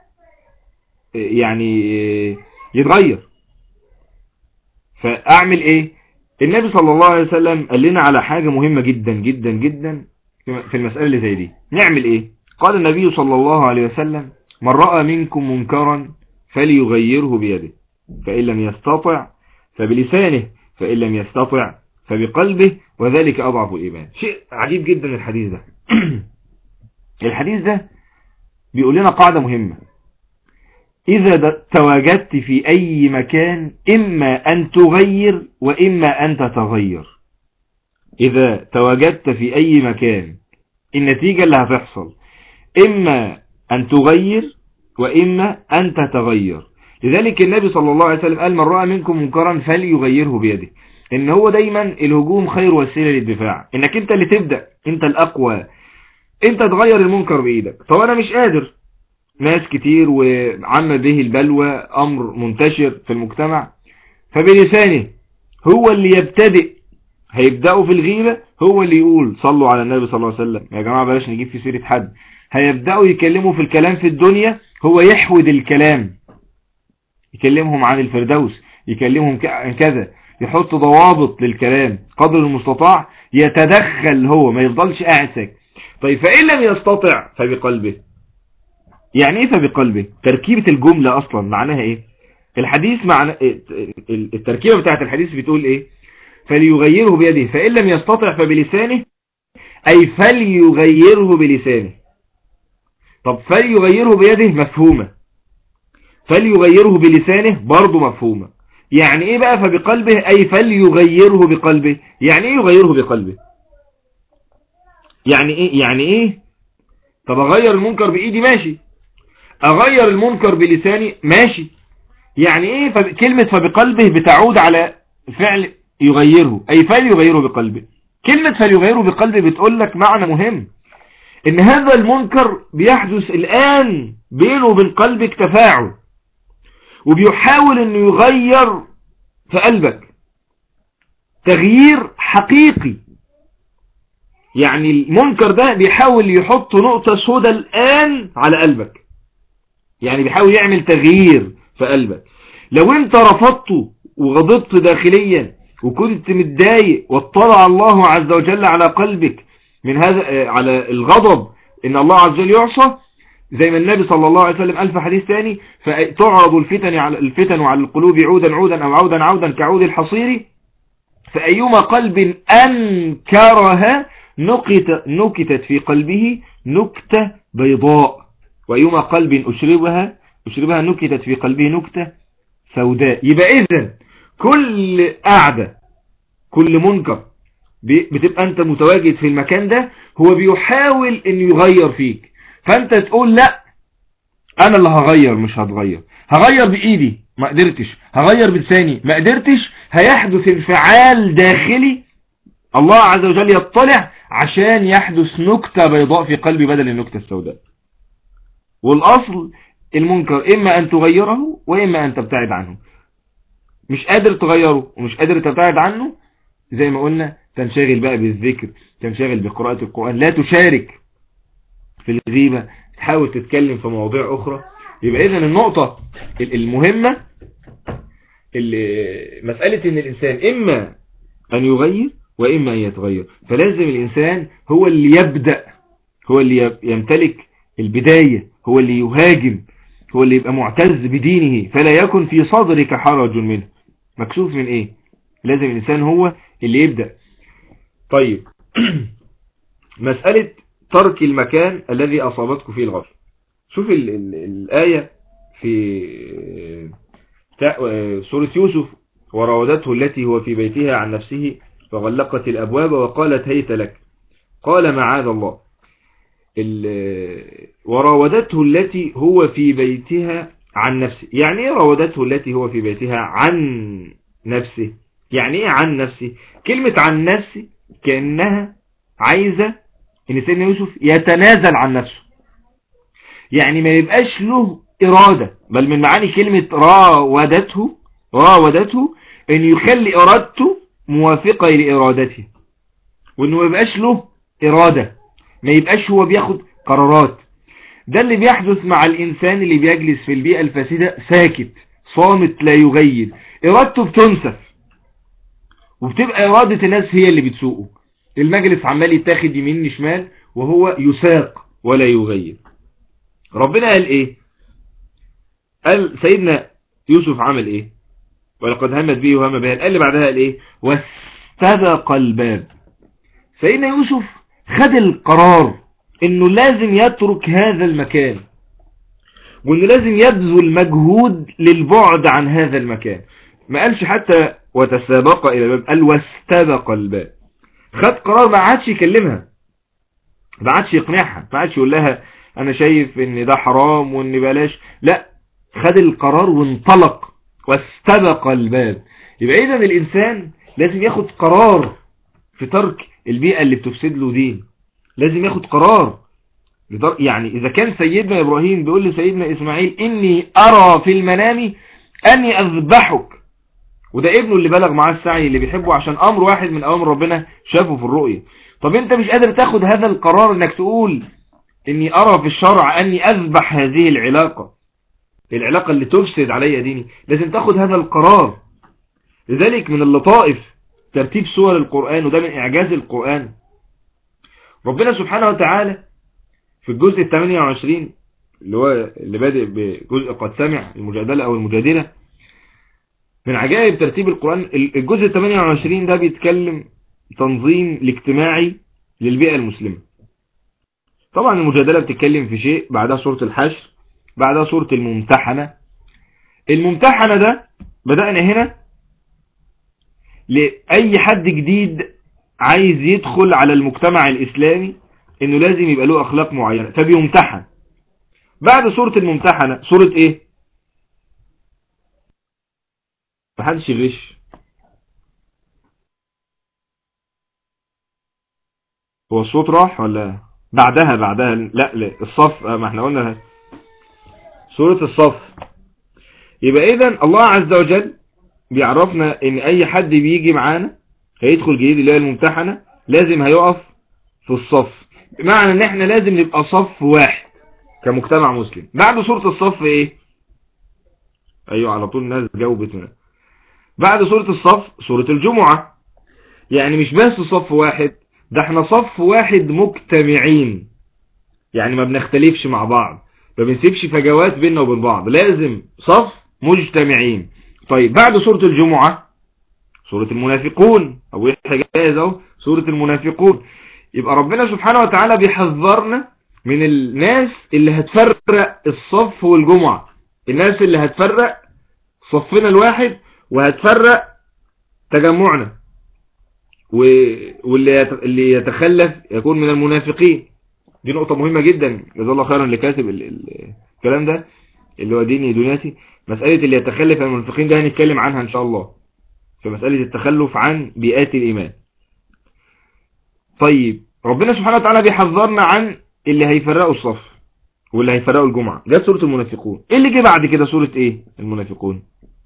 يعني يتغير فاعمل ايه النبي صلى الله عليه وسلم قال لنا على حاجة مهمة جدا جدا جدا في المسألة اللي زي دي نعمل ايه قال النبي صلى الله عليه وسلم من رأى منكم منكرا فليغيره بيده فإن لم يستطع فبلسانه فإن لم يستطع فبقلبه وذلك أضعف الإيمان شيء عجيب جدا الحديث ده الحديث ده بيقول لنا قاعدة مهمة إذا تواجدت في أي مكان إما أن تغير وإما أن تتغير إذا تواجدت في أي مكان النتيجة اللي هتحصل إما أن تغير وإما أن تتغير لذلك النبي صلى الله عليه وسلم قال من رأى منكم منكرا فليغيره بيده إن هو دايما الهجوم خير وسيلة للدفاع إنك أنت اللي تبدأ أنت الأقوى أنت تغير المنكر بإيدك طب أنا مش قادر ناس كتير وعم به البلوى أمر منتشر في المجتمع فبلسانه هو اللي يبتدئ هيبدأوا في الغيبة هو اللي يقول صلوا على النبي صلى الله عليه وسلم يا جماعة بلاش نجيب في سيرة حد هيبدأوا يكلموا في الكلام في الدنيا هو يحود الكلام يكلمهم عن الفردوس يكلمهم عن كذا يحط ضوابط للكلام قدر المستطاع يتدخل هو ما يفضلش قاعد ساكت طيب فإن لم يستطع فبقلبه يعني ايه فبقلبه تركيبة الجملة اصلا معناها ايه الحديث معنى التركيبة بتاعت الحديث بتقول ايه فليغيره بيده فإن لم يستطع فبلسانه أي فليغيره بلسانه طب فليغيره بيده مفهومة فليغيره بلسانه برضه مفهومة يعني ايه بقى فبقلبه اي فليغيره بقلبه يعني ايه يغيره بقلبه يعني ايه يعني ايه طب اغير المنكر بايدي ماشي اغير المنكر بلساني ماشي يعني ايه فب... كلمة فبقلبه بتعود على فعل يغيره اي فليغيره بقلبه كلمة فليغيره بقلبه بتقول لك معنى مهم ان هذا المنكر بيحدث الان بينه وبين قلبك تفاعل وبيحاول انه يغير في قلبك تغيير حقيقي يعني المنكر ده بيحاول يحط نقطة سودة الآن على قلبك يعني بيحاول يعمل تغيير في قلبك لو انت رفضته وغضبت داخليا وكنت متضايق واطلع الله عز وجل على قلبك من هذا على الغضب ان الله عز وجل يعصى زي ما النبي صلى الله عليه وسلم قال في حديث ثاني فتعرض الفتن على الفتن على القلوب عودا عودا او عودا عودا كعود الحصير فأيما قلب أنكرها نكت نكتت في قلبه نكتة بيضاء وأيما قلب أشربها أشربها نكتت في قلبه نكتة سوداء يبقى إذن كل قعدة كل منكر بتبقى أنت متواجد في المكان ده هو بيحاول أن يغير فيك فأنت تقول لا أنا اللي هغير مش هتغير هغير بإيدي ما قدرتش هغير بلساني ما قدرتش هيحدث انفعال داخلي الله عز وجل يطلع عشان يحدث نكتة بيضاء في قلبي بدل النكتة السوداء والأصل المنكر إما أن تغيره وإما أن تبتعد عنه مش قادر تغيره ومش قادر تبتعد عنه زي ما قلنا تنشغل بقى بالذكر تنشغل بقراءة القرآن لا تشارك في الغيبة تحاول تتكلم في مواضيع أخرى يبقى إذن النقطة المهمة مسألة ان الانسان اما ان يغير واما ان يتغير فلازم الانسان هو اللي يبدأ هو اللي يمتلك البداية هو اللي يهاجم هو اللي يبقى معتز بدينه فلا يكن في صدرك حرج منه مكسوف من ايه لازم الانسان هو اللي يبدأ طيب مسألة ترك المكان الذي اصابتك فيه الغفل شوف ال ال الآية في سورة يوسف وراودته التي هو في بيتها عن نفسه فغلقت الأبواب وقالت هيت لك قال معاذ الله وراودته التي هو في بيتها عن نفسه يعني ايه راودته التي هو في بيتها عن نفسه يعني ايه عن نفسه كلمة عن نفسه كأنها عايزة ان سيدنا يوسف يتنازل عن نفسه يعني ما يبقاش له إرادة بل من معاني كلمة راودته راودته ان يخلي إرادته موافقة لإرادته وانه ما يبقاش له إرادة ما يبقاش هو بياخد قرارات ده اللي بيحدث مع الإنسان اللي بيجلس في البيئة الفاسدة ساكت صامت لا يغير إرادته بتنسف وبتبقى إرادة الناس هي اللي بتسوقه المجلس عمال يتاخد يمين شمال وهو يساق ولا يغير ربنا قال ايه قال سيدنا يوسف عمل ايه ولقد همت به وهم بها قال اللي بعدها قال ايه واستبق الباب سيدنا يوسف خد القرار انه لازم يترك هذا المكان وانه لازم يبذل مجهود للبعد عن هذا المكان ما قالش حتى وتسابق الى الباب قال واستبق الباب خد قرار ما عادش يكلمها ما عادش يقنعها ما عادش يقول لها انا شايف ان ده حرام وان بلاش لا خد القرار وانطلق واستبق الباب يبقى اذا الانسان لازم ياخد قرار في ترك البيئة اللي بتفسد له دين لازم ياخد قرار يعني اذا كان سيدنا ابراهيم بيقول لسيدنا اسماعيل اني ارى في المنام اني اذبحك وده ابنه اللي بلغ معاه السعي اللي بيحبه عشان امر واحد من اوامر ربنا شافه في الرؤية طب انت مش قادر تاخد هذا القرار انك تقول اني ارى في الشرع اني اذبح هذه العلاقة العلاقة اللي تفسد علي ديني لازم تاخد هذا القرار لذلك من اللطائف ترتيب سور القرآن وده من اعجاز القرآن ربنا سبحانه وتعالى في الجزء ال 28 اللي هو اللي بادئ بجزء قد سمع المجادلة او المجادلة من عجائب ترتيب القرآن الجزء ال 28 ده بيتكلم تنظيم الاجتماعي للبيئة المسلمة طبعا المجادلة بتتكلم في شيء بعدها سورة الحشر بعدها سورة الممتحنة الممتحنة ده بدأنا هنا لأي حد جديد عايز يدخل على المجتمع الإسلامي انه لازم يبقى له اخلاق معينة فبيمتحن بعد سورة الممتحنة سورة ايه محدش يغش هو الصوت راح ولا بعدها بعدها لا لا الصف ما احنا قلنا سورة الصف يبقى اذا الله عز وجل بيعرفنا ان اي حد بيجي معانا هيدخل جديد اللي هي الممتحنة لازم هيقف في الصف بمعنى ان احنا لازم نبقى صف واحد كمجتمع مسلم بعد سورة الصف ايه ايوه على طول الناس جاوبت هنا بعد سورة الصف سورة الجمعة يعني مش بس صف واحد ده احنا صف واحد مجتمعين يعني ما بنختلفش مع بعض ما بنسيبش فجوات بيننا وبين بعض لازم صف مجتمعين طيب بعد سورة الجمعة سورة المنافقون او احنا جايز اهو سورة المنافقون يبقى ربنا سبحانه وتعالى بيحذرنا من الناس اللي هتفرق الصف والجمعة الناس اللي هتفرق صفنا الواحد وهتفرق تجمعنا واللي اللي يتخلف يكون من المنافقين دي نقطة مهمة جدا جزا الله خيرا اللي كاتب الكلام ده اللي هو ديني دنياتي مسألة اللي يتخلف عن المنافقين ده هنتكلم عنها ان شاء الله في مسألة التخلف عن بيئات الإيمان طيب ربنا سبحانه وتعالى بيحذرنا عن اللي هيفرقوا الصف واللي هيفرقوا الجمعة جت سورة المنافقون ايه اللي جه بعد كده سورة ايه المنافقون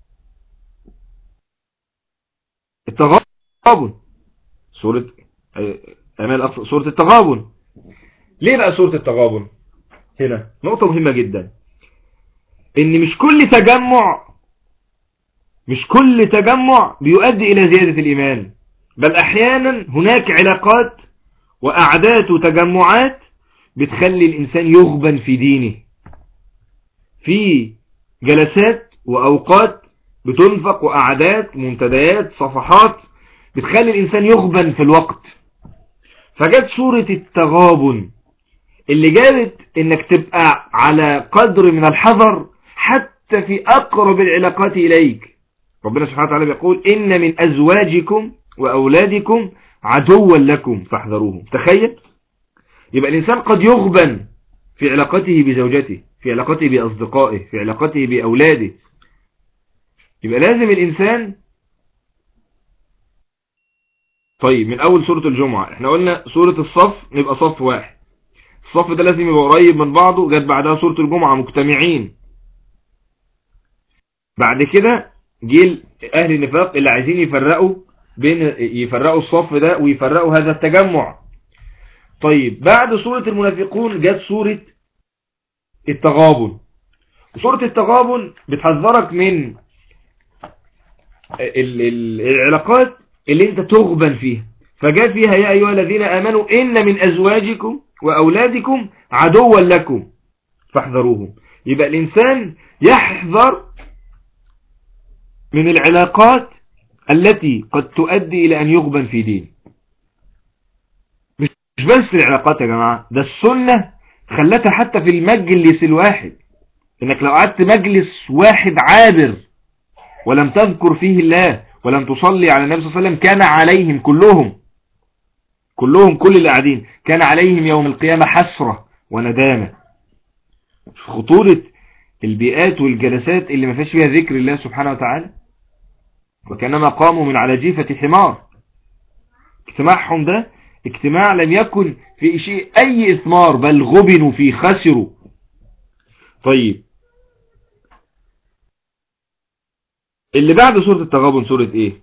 التغابن سورة امال أقصى سورة التغابن ليه بقى سورة التغابن هنا نقطة مهمة جدا ان مش كل تجمع مش كل تجمع بيؤدي الى زيادة الايمان بل احيانا هناك علاقات واعداد وتجمعات بتخلي الانسان يغبن في دينه في جلسات واوقات بتنفق واعداد منتديات صفحات بتخلي الانسان يغبن في الوقت فجت سورة التغابن اللي جابت انك تبقى على قدر من الحذر حتى في اقرب العلاقات اليك ربنا سبحانه وتعالى بيقول ان من ازواجكم واولادكم عدوا لكم فاحذروهم تخيل يبقى الانسان قد يغبن في علاقته بزوجته في علاقته باصدقائه في علاقته باولاده يبقى لازم الانسان طيب من اول سورة الجمعة احنا قلنا سورة الصف نبقى صف واحد الصف ده لازم يبقى قريب من بعضه جت بعدها سورة الجمعة مجتمعين بعد كده جيل اهل النفاق اللي عايزين يفرقوا بين يفرقوا الصف ده ويفرقوا هذا التجمع طيب بعد سورة المنافقون جت سورة التغابن سورة التغابن بتحذرك من ال- ال- العلاقات اللي انت تغبن فيها فجاء فيها يا أيها الذين آمنوا إن من أزواجكم وأولادكم عدوا لكم فاحذروهم يبقى الإنسان يحذر من العلاقات التي قد تؤدي إلى أن يغبن في دين مش مش بس العلاقات يا جماعة ده السنة خلتها حتى في المجلس الواحد انك لو قعدت مجلس واحد عابر ولم تذكر فيه الله ولم تصلي على النبي صلى الله عليه وسلم كان عليهم كلهم كلهم كل اللي قاعدين كان عليهم يوم القيامة حسرة وندامة خطورة البيئات والجلسات اللي ما فيش فيها ذكر الله سبحانه وتعالى وكانما قاموا من على جيفة حمار اجتماعهم ده اجتماع لم يكن في شيء اي اثمار بل غبنوا فيه خسروا طيب اللي بعد سورة التغابن سورة ايه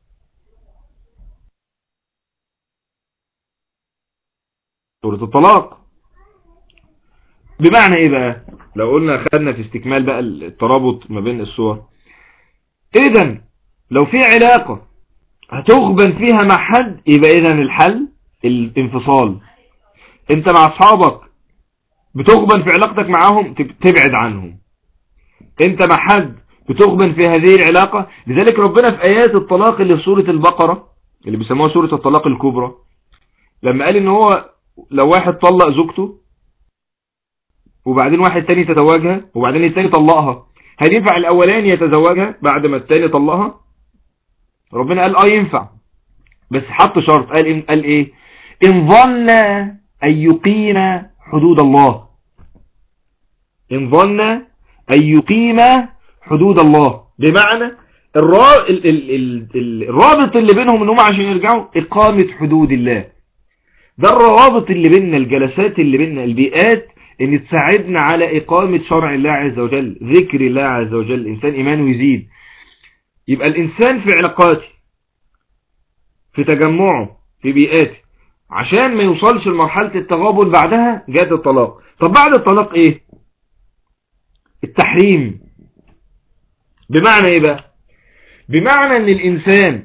سورة الطلاق بمعنى ايه بقى لو قلنا خدنا في استكمال بقى الترابط ما بين الصور اذا لو في علاقة هتغبن فيها مع حد يبقى اذا الحل الانفصال انت مع اصحابك بتغبن في علاقتك معاهم تب- تبعد عنهم انت مع حد بتغبن في هذه العلاقة لذلك ربنا في ايات الطلاق اللي في سورة البقرة اللي بيسموها سورة الطلاق الكبرى لما قال ان هو لو واحد طلق زوجته وبعدين واحد تاني تزوجها وبعدين التاني طلقها هل ينفع الاولاني يتزوجها بعد ما التاني طلقها ربنا قال اه ينفع بس حط شرط قال إن قال ايه ان ظن ان يقيم حدود الله ان ظن ان يقيم حدود الله بمعنى الرا... ال... ال... ال... ال... الرابط اللي بينهم انهم عشان يرجعوا اقامة حدود الله ده الروابط اللي بيننا الجلسات اللي بيننا البيئات ان تساعدنا على اقامة شرع الله عز وجل ذكر الله عز وجل الانسان ايمانه يزيد يبقى الانسان في علاقاته في تجمعه في بيئاته عشان ما يوصلش لمرحلة التغابن بعدها جاءت الطلاق طب بعد الطلاق ايه التحريم بمعنى ايه بقى بمعنى ان الانسان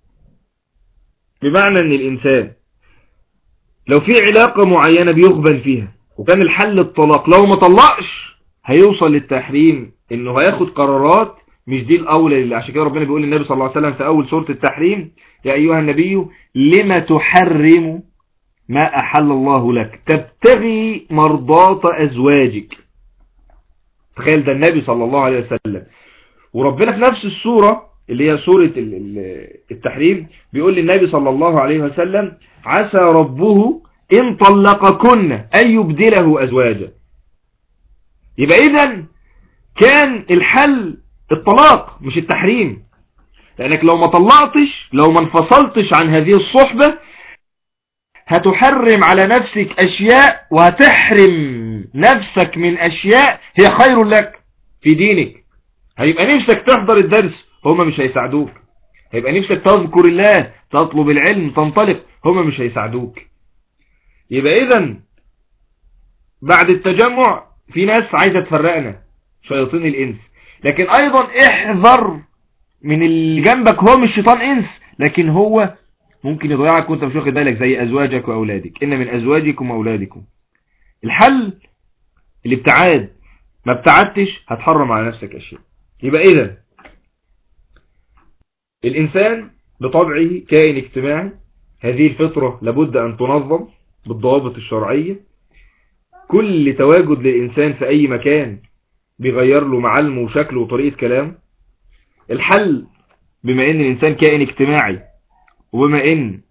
بمعنى ان الانسان لو في علاقة معينة بيغبن فيها وكان الحل الطلاق لو ما طلقش هيوصل للتحريم انه هياخد قرارات مش دي الاولى اللي عشان كده ربنا بيقول للنبي صلى الله عليه وسلم في اول سورة التحريم يا ايها النبي لما تحرم ما احل الله لك تبتغي مرضات ازواجك تخيل ده النبي صلى الله عليه وسلم وربنا في نفس السورة اللي هي سورة ال- ال- التحريم بيقول للنبي صلى الله عليه وسلم عسى ربه إن طلقكن أن يبدله أزواجا يبقى إذن كان الحل الطلاق مش التحريم لأنك لو ما طلقتش لو ما انفصلتش عن هذه الصحبة هتحرم على نفسك أشياء وهتحرم نفسك من أشياء هي خير لك في دينك هيبقى نفسك تحضر الدرس هما مش هيساعدوك هيبقى نفسك تذكر الله تطلب العلم تنطلق هما مش هيساعدوك يبقى اذا بعد التجمع في ناس عايزة تفرقنا شياطين الانس لكن ايضا احذر من اللي جنبك هو مش شيطان انس لكن هو ممكن يضيعك وانت مش واخد بالك زي ازواجك واولادك ان من ازواجكم واولادكم الحل الابتعاد ما ابتعدتش هتحرم على نفسك اشياء يبقى اذا الانسان بطبعه كائن اجتماعي هذه الفطرة لابد ان تنظم بالضوابط الشرعية كل تواجد للإنسان في أي مكان بيغير له معلمه وشكله وطريقة كلامه الحل بما ان الإنسان كائن اجتماعي وبما ان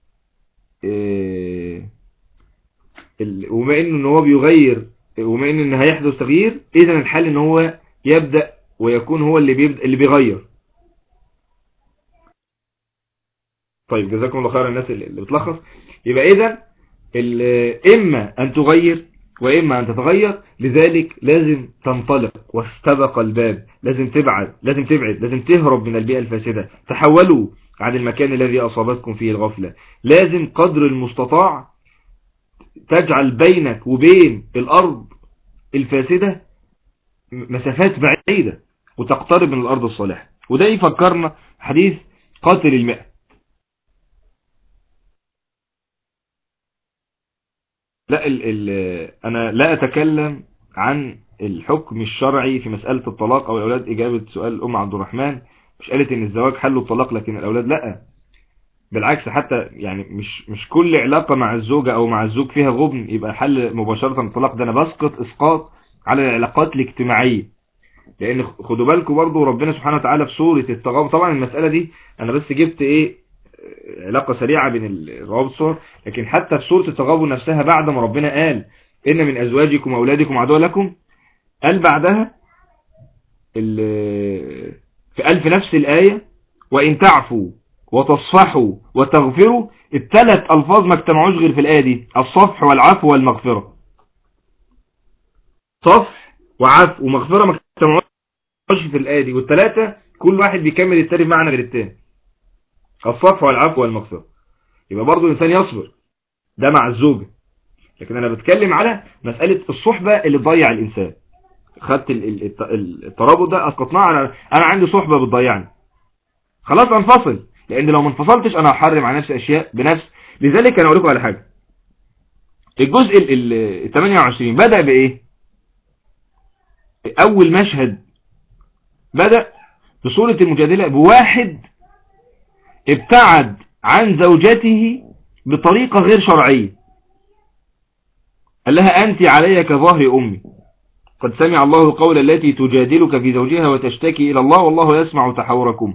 آه، ال- وبما ان هو بيغير وبما ان إن هيحدث تغيير اذا الحل ان هو يبدأ ويكون هو اللي بيبدأ اللي بيغير طيب جزاكم الله خير الناس اللي اللي بتلخص يبقى اذا ال- اما ان تغير واما ان تتغير لذلك لازم تنطلق واستبق الباب لازم تبعد لازم تبعد لازم تهرب من البيئة الفاسدة تحولوا عن المكان الذي اصابتكم فيه الغفلة لازم قدر المستطاع تجعل بينك وبين الارض الفاسدة مسافات بعيدة وتقترب من الأرض الصالحة وده يفكرنا حديث قاتل المئة لا ال ال أنا لا أتكلم عن الحكم الشرعي في مسألة الطلاق أو الأولاد إجابة سؤال أم عبد الرحمن مش قالت إن الزواج حل الطلاق لكن الأولاد لا بالعكس حتى يعني مش مش كل علاقة مع الزوجة أو مع الزوج فيها غبن يبقى حل مباشرة الطلاق ده أنا بسقط إسقاط على العلاقات الاجتماعية لأن خدوا بالكم برضو ربنا سبحانه وتعالى في سورة التغابن طبعا المسألة دي أنا بس جبت إيه علاقة سريعة بين الروابط الصور لكن حتى في سورة التغابن نفسها بعد ما ربنا قال إن من أزواجكم وأولادكم عدوا لكم قال بعدها في ألف نفس الآية وإن تعفوا وتصفحوا وتغفروا الثلاث ألفاظ ما اجتمعوش غير في الآية دي الصفح والعفو والمغفرة صفح وعفو ومغفرة ما اجتمعوش في الآية دي والثلاثة كل واحد بيكمل التاني بمعنى غير التاني الصفح والعفو والمغفرة يبقى برضو الإنسان يصبر ده مع الزوجة لكن أنا بتكلم على مسألة الصحبة اللي تضيع الإنسان خدت الترابط ده أسقطناه على أنا عندي صحبة بتضيعني خلاص انفصل لأن لو ما انفصلتش أنا هحرم على نفسي أشياء بنفس لذلك أنا أقول لكم على حاجة الجزء ال 28 بدأ بإيه أول مشهد بدأ بصورة المجادلة بواحد ابتعد عن زوجته بطريقة غير شرعية قال لها أنت علي كظهر أمي قد سمع الله قول التي تجادلك في زوجها وتشتكي إلى الله والله يسمع تحوركم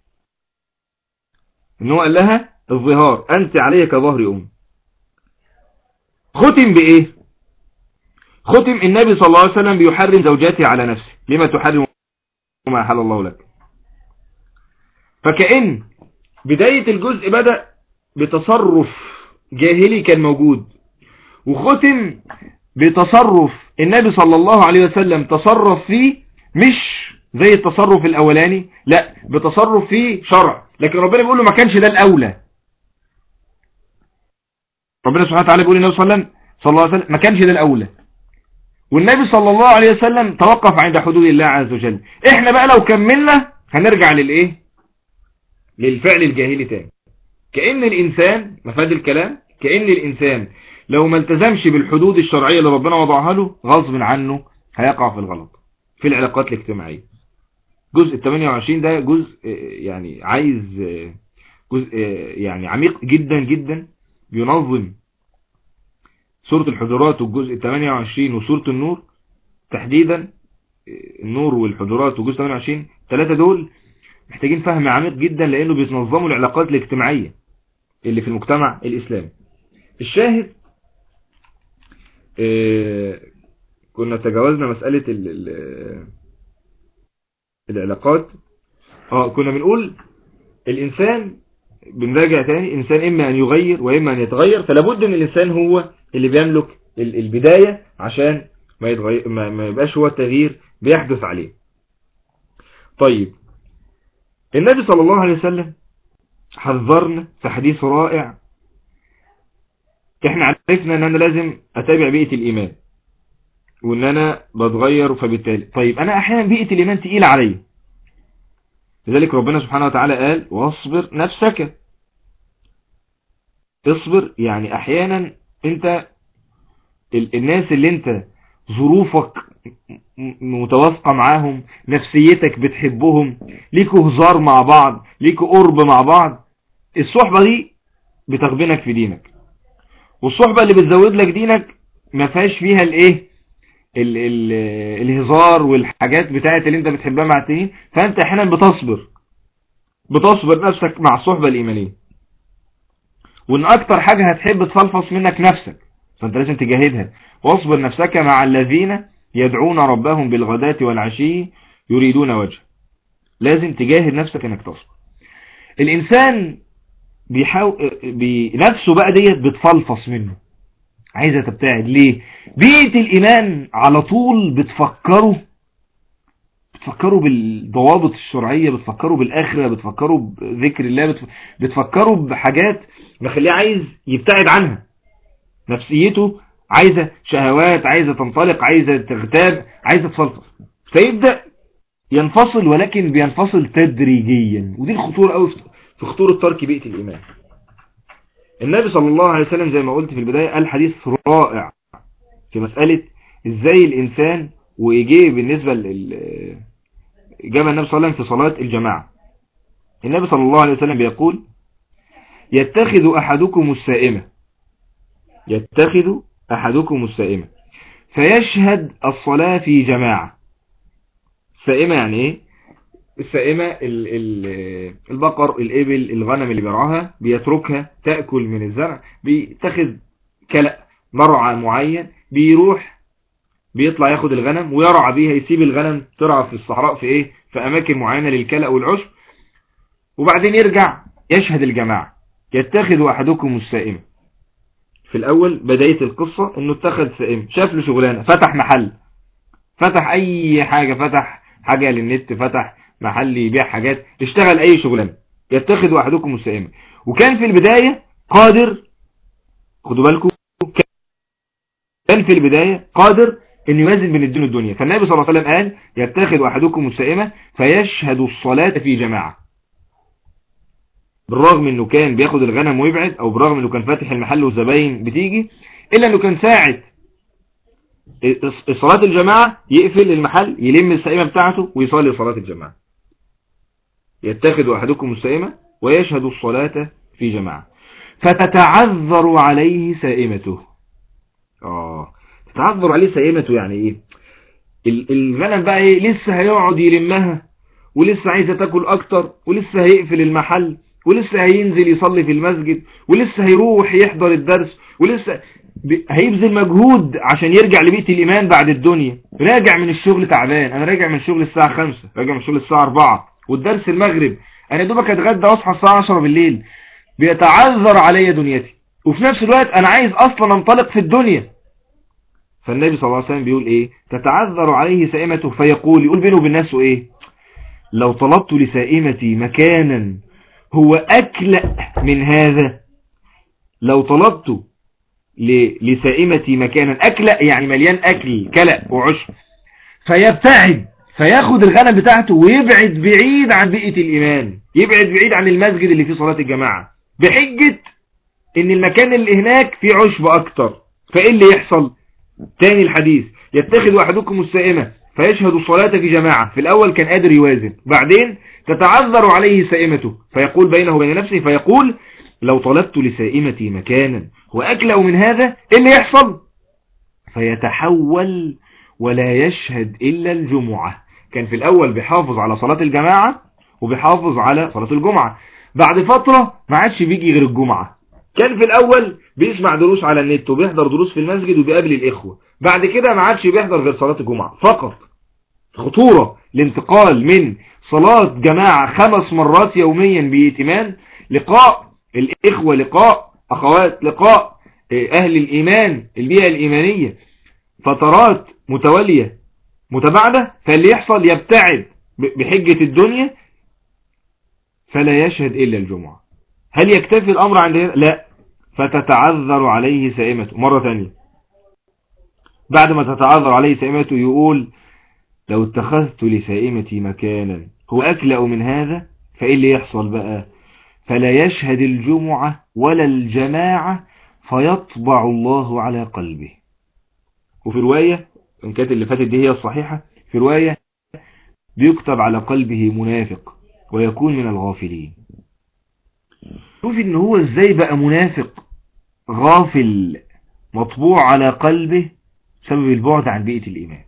إنه قال لها الظهار أنت علي كظهر أمي ختم بإيه ختم النبي صلى الله عليه وسلم بيحرم زوجاته على نفسه لما تحرم ما أحل الله لك فكأن بداية الجزء بدأ بتصرف جاهلي كان موجود وختم بتصرف النبي صلى الله عليه وسلم تصرف فيه مش زي التصرف الأولاني لا بتصرف فيه شرع لكن ربنا بيقول له ما كانش ده الأولى ربنا سبحانه وتعالى بيقول النبي صلى الله عليه وسلم صلى الله عليه وسلم ما كانش ده الأولى والنبي صلى الله عليه وسلم توقف عند حدود الله عز وجل احنا بقى لو كملنا هنرجع للايه للفعل الجاهلي تاني كأن الإنسان مفاد الكلام كأن الإنسان لو ما التزمش بالحدود الشرعية اللي ربنا وضعها له غصب عنه هيقع في الغلط في العلاقات الاجتماعية جزء 28 ده جزء يعني عايز جزء يعني عميق جدا جدا بينظم سورة الحجرات والجزء 28 وسورة النور تحديدا النور والحجرات والجزء 28 ثلاثة دول محتاجين فهم عميق جدا لانه بيتنظموا العلاقات الاجتماعية اللي في المجتمع الاسلامي الشاهد اه كنا تجاوزنا مسألة ال ال العلاقات اه كنا بنقول الانسان بنراجع تاني انسان اما ان يغير واما ان يتغير فلابد ان الانسان هو اللي بيملك البداية عشان ما, يتغير ما, ما يبقاش هو التغيير بيحدث عليه طيب النبي صلى الله عليه وسلم حذرنا في حديث رائع احنا عرفنا ان انا لازم اتابع بيئة الايمان وان انا بتغير فبالتالي طيب انا احيانا بيئة الايمان تقيل علي لذلك ربنا سبحانه وتعالى قال واصبر نفسك اصبر يعني احيانا انت الناس اللي انت ظروفك متوافقة معاهم نفسيتك بتحبهم ليكوا هزار مع بعض ليكوا قرب مع بعض الصحبة دي بتغبنك في دينك والصحبة اللي بتزود لك دينك ما فيهاش فيها الايه ال ال الهزار والحاجات بتاعت اللي انت بتحبها مع التانيين فانت احيانا بتصبر بتصبر نفسك مع الصحبة الايمانية وان اكتر حاجة هتحب تفلفص منك نفسك فانت لازم تجاهدها واصبر نفسك مع الذين يدعون ربهم بالغداة والعشي يريدون وجه لازم تجاهد نفسك انك تصبر الانسان بيحاول بنفسه بقى ديت بتفلفص منه عايزة تبتعد ليه بيئة الايمان على طول بتفكروا بتفكروا بالضوابط الشرعية بتفكروا بالاخرة بتفكروا بذكر الله بتفكروا بحاجات مخليه عايز يبتعد عنها نفسيته عايزة شهوات عايزة تنطلق عايزة تغتاب عايزة تفلسف فيبدأ ينفصل ولكن بينفصل تدريجيا ودي الخطورة قوي في خطورة ترك بيئة الإيمان النبي صلى الله عليه وسلم زي ما قلت في البداية قال حديث رائع في مسألة ازاي الإنسان وإجيه بالنسبة لل جاب النبي صلى الله عليه وسلم في صلاة الجماعة النبي صلى الله عليه وسلم بيقول يتخذ أحدكم السائمة يتخذ أحدكم السائمة فيشهد الصلاة في جماعة السائمة يعني ايه السائمة ال ال البقر الإبل الغنم اللي بيرعاها بيتركها تأكل من الزرع بيتخذ كلأ مرعى معين بيروح بيطلع ياخد الغنم ويرعى بيها يسيب الغنم ترعى في الصحراء في ايه في اماكن معينة للكلأ والعشب وبعدين يرجع يشهد الجماعة يتخذ احدكم السائمة في الاول بداية القصة انه اتخذ سائمة شاف له شغلانة فتح محل فتح اي حاجة فتح حاجة للنت فتح محل يبيع حاجات اشتغل اي شغلانة يتخذ احدكم السائمة وكان في البداية قادر خدوا بالكم كان في البداية قادر ان يوازن بين الدين والدنيا فالنبي صلى الله عليه وسلم قال يتخذ احدكم السائمة فيشهد الصلاة في جماعة بالرغم انه كان بياخد الغنم ويبعد او بالرغم انه كان فاتح المحل والزباين بتيجي الا انه كان ساعد صلاة الجماعة يقفل المحل يلم السائمة بتاعته ويصلي صلاة الجماعة يتخذ احدكم السائمة ويشهد الصلاة في جماعة فتتعذر عليه سائمته اه تتعذر عليه سائمته يعني ايه الغنم بقى ايه لسه هيقعد يلمها ولسه عايزة تاكل اكتر ولسه هيقفل المحل ولسه هينزل يصلي في المسجد ولسه هيروح يحضر الدرس ولسه هيبذل مجهود عشان يرجع لبيئة الإيمان بعد الدنيا راجع من الشغل تعبان أنا راجع من الشغل الساعة 5 راجع من الشغل الساعة 4 والدرس المغرب أنا دوبك أتغدى وأصحى الساعة 10 بالليل بيتعذر عليا دنيتي وفي نفس الوقت أنا عايز أصلا أنطلق في الدنيا فالنبي صلى الله عليه وسلم بيقول إيه تتعذر عليه سائمته فيقول يقول بينه وبين نفسه إيه لو طلبت لسائمتي مكانا هو أكلأ من هذا لو طلبت لسائمتي مكانا أكلأ يعني مليان أكل كلأ وعشب فيبتعد فياخد الغنم بتاعته ويبعد بعيد عن بيئة الإيمان يبعد بعيد عن المسجد اللي فيه صلاة الجماعة بحجة ان المكان اللي هناك فيه عشب أكتر فإيه اللي يحصل تاني الحديث يتخذ أحدكم السائمة فيشهد الصلاة في جماعة في الأول كان قادر يوازن بعدين تتعذر عليه سائمته فيقول بينه وبين نفسه فيقول لو طلبت لسائمتي مكانا وأكلأ من هذا إيه اللي يحصل فيتحول ولا يشهد إلا الجمعة كان في الأول بيحافظ على صلاة الجماعة وبيحافظ على صلاة الجمعة بعد فترة ما عادش بيجي غير الجمعة كان في الأول بيسمع دروس على النت وبيحضر دروس في المسجد وبيقابل الإخوة بعد كده ما عادش بيحضر غير صلاة الجمعة فقط خطورة الانتقال من صلاة جماعة خمس مرات يوميا بإتمان لقاء الإخوة لقاء أخوات لقاء أهل الإيمان البيئة الإيمانية فترات متوالية متباعدة فاللي يحصل يبتعد بحجة الدنيا فلا يشهد إلا الجمعة هل يكتفي الأمر عند هذا؟ لا فتتعذر عليه سائمته مرة ثانية بعد ما تتعذر عليه سائمته يقول لو اتخذت لسائمتي مكانا هو أكلأ من هذا فإيه اللي يحصل بقى فلا يشهد الجمعة ولا الجماعة فيطبع الله على قلبه وفي رواية إن كانت اللي فاتت دي هي الصحيحة في رواية بيكتب على قلبه منافق ويكون من الغافلين شوف ان هو ازاي بقى منافق غافل مطبوع على قلبه بسبب البعد عن بيئة الإيمان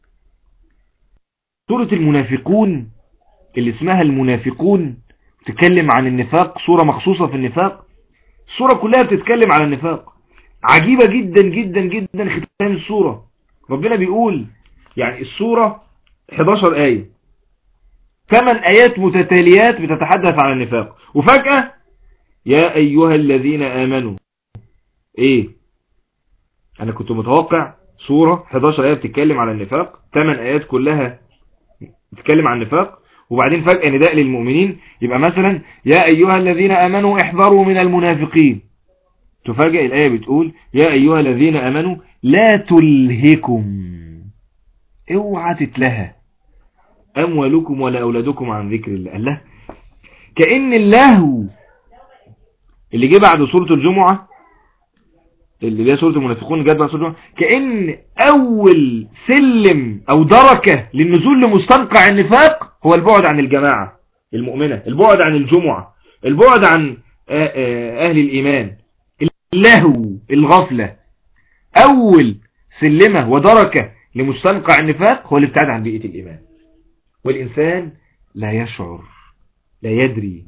سورة المنافقون اللي اسمها المنافقون تتكلم عن النفاق صورة مخصوصة في النفاق الصورة كلها بتتكلم على النفاق عجيبة جدا جدا جدا ختام الصورة ربنا بيقول يعني الصورة 11 آية 8 آيات متتاليات بتتحدث عن النفاق وفجأة يا أيها الذين آمنوا إيه أنا كنت متوقع صورة 11 آية بتتكلم على النفاق 8 آيات كلها بتتكلم عن النفاق وبعدين فجأة نداء للمؤمنين يبقى مثلا يا أيها الذين آمنوا احذروا من المنافقين تفاجئ الآية بتقول يا أيها الذين آمنوا لا تلهكم اوعى تتلهى اموالكم ولا اولادكم عن ذكر الله قال له كأن اللهو اللي جه بعد سورة الجمعة اللي هي سورة المنافقون جت بعد سورة الجمعة كأن اول سلم او دركة للنزول لمستنقع النفاق هو البعد عن الجماعة المؤمنة البعد عن الجمعة البعد عن اهل الايمان اللهو الغفلة اول سلمة ودركة لمستنقع النفاق هو الابتعاد عن بيئة الايمان والانسان لا يشعر لا يدري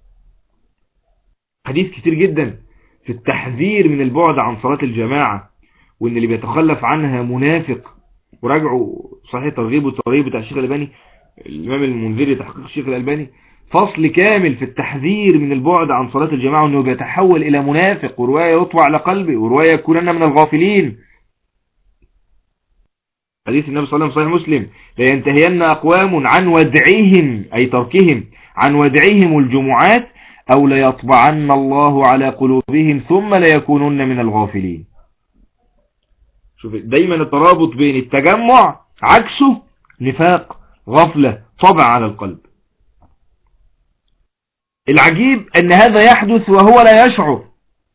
حديث كتير جدا في التحذير من البعد عن صلاة الجماعة وان اللي بيتخلف عنها منافق وراجعوا صحيح ترغيب والترغيب بتاع الشيخ الألباني الإمام المنذري تحقيق الشيخ الألباني فصل كامل في التحذير من البعد عن صلاة الجماعة وانه بيتحول الى منافق ورواية يطبع على قلبه ورواية يكونن من الغافلين حديث النبي صلى الله عليه وسلم صحيح مسلم لينتهين أقوام عن ودعهم أي تركهم عن ودعهم الجمعات أو ليطبعن الله على قلوبهم ثم ليكونن من الغافلين شوف دايما الترابط بين التجمع عكسه نفاق غفلة طبع على القلب العجيب أن هذا يحدث وهو لا يشعر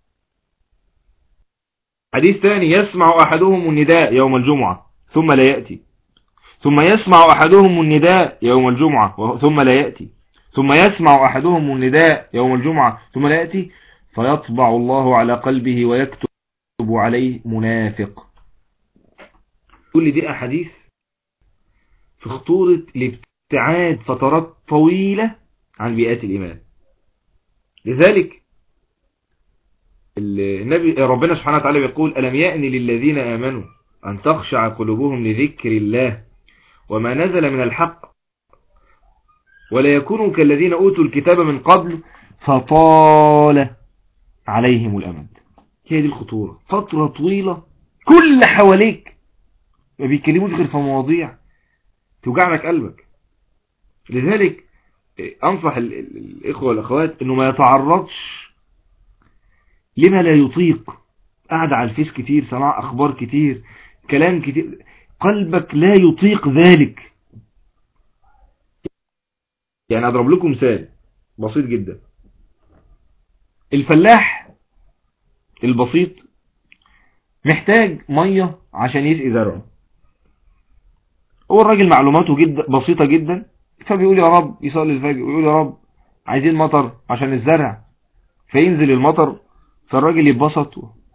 حديث ثاني يسمع أحدهم النداء يوم الجمعة ثم لا يأتي ثم يسمع أحدهم النداء يوم الجمعة ثم لا يأتي ثم يسمع أحدهم النداء يوم الجمعة ثم لا يأتي فيطبع الله على قلبه ويكتب عليه منافق كل دي أحاديث في خطورة الابتعاد فترات طويلة عن بيئات الإيمان لذلك النبي ربنا سبحانه وتعالى يقول ألم يأن للذين آمنوا أن تخشع قلوبهم لذكر الله وما نزل من الحق ولا يكونوا كالذين أوتوا الكتاب من قبل فطال عليهم الأمد هي دي الخطورة فترة طويلة كل حواليك ما بيتكلموش غير في مواضيع توجع لك قلبك لذلك أنصح الإخوة والأخوات أنه ما يتعرضش لما لا يطيق قاعد على الفيس كتير سماع أخبار كتير كلام كتير قلبك لا يطيق ذلك يعني أضرب لكم مثال بسيط جدا الفلاح البسيط محتاج مية عشان يسقي زرعه هو الراجل معلوماته جدا بسيطة جدا فبيقول يا رب يصلي الفجر ويقول يا رب عايزين مطر عشان الزرع فينزل المطر فالراجل يتبسط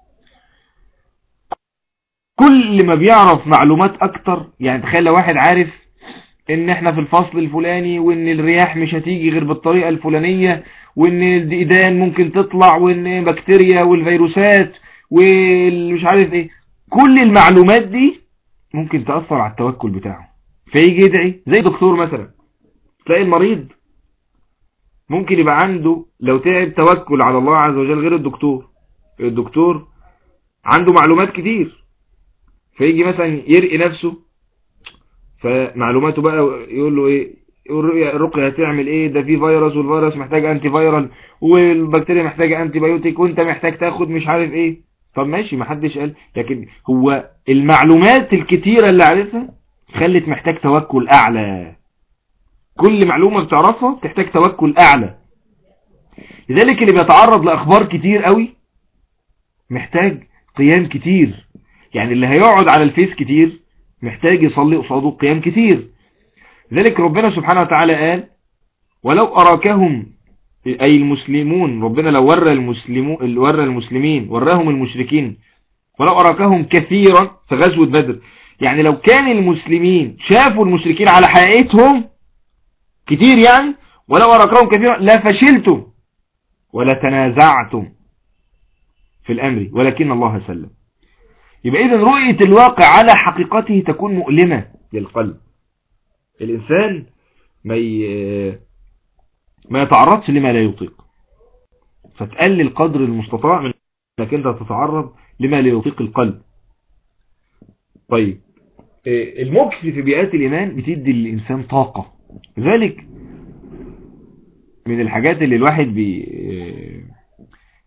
كل ما بيعرف معلومات اكتر يعني تخيل لو واحد عارف ان احنا في الفصل الفلاني وان الرياح مش هتيجي غير بالطريقة الفلانية وان الديدان ممكن تطلع وان بكتيريا والفيروسات والمش عارف ايه كل المعلومات دي ممكن تأثر على التوكل بتاعه فيجي يدعي زي دكتور مثلا تلاقي المريض ممكن يبقى عنده لو تعب توكل على الله عز وجل غير الدكتور الدكتور عنده معلومات كتير فيجي مثلا يرقي نفسه فمعلوماته بقى يقول له ايه الرقية هتعمل ايه ده في فيروس والفيروس محتاج انتي فيرال والبكتيريا محتاجة انتي بايوتيك وانت محتاج تاخد مش عارف ايه طب ماشي محدش قال لكن هو المعلومات الكتيرة اللي عارفها خلت محتاج توكل اعلى كل معلومة بتعرفها تحتاج توكل اعلى لذلك اللي بيتعرض لاخبار كتير قوي محتاج قيام كتير يعني اللي هيقعد على الفيس كتير محتاج يصلي قصاده قيام كتير ذلك ربنا سبحانه وتعالى قال ولو أراكهم أي المسلمون ربنا لو ورى المسلمون ورى المسلمين وراهم المشركين ولو أراكهم كثيرا في غزوة بدر يعني لو كان المسلمين شافوا المشركين على حقيقتهم كتير يعني ولو أراكهم كثيرا لا فشلتم ولا تنازعتم في الأمر ولكن الله سلم يبقى إذن رؤية الواقع على حقيقته تكون مؤلمة للقلب الإنسان ما ي... ما يتعرضش لما لا يطيق فتقلل قدر المستطاع من انك انت تتعرض لما لا يطيق القلب طيب المكس في بيئات الإيمان بتدي للإنسان طاقة لذلك من الحاجات اللي الواحد بي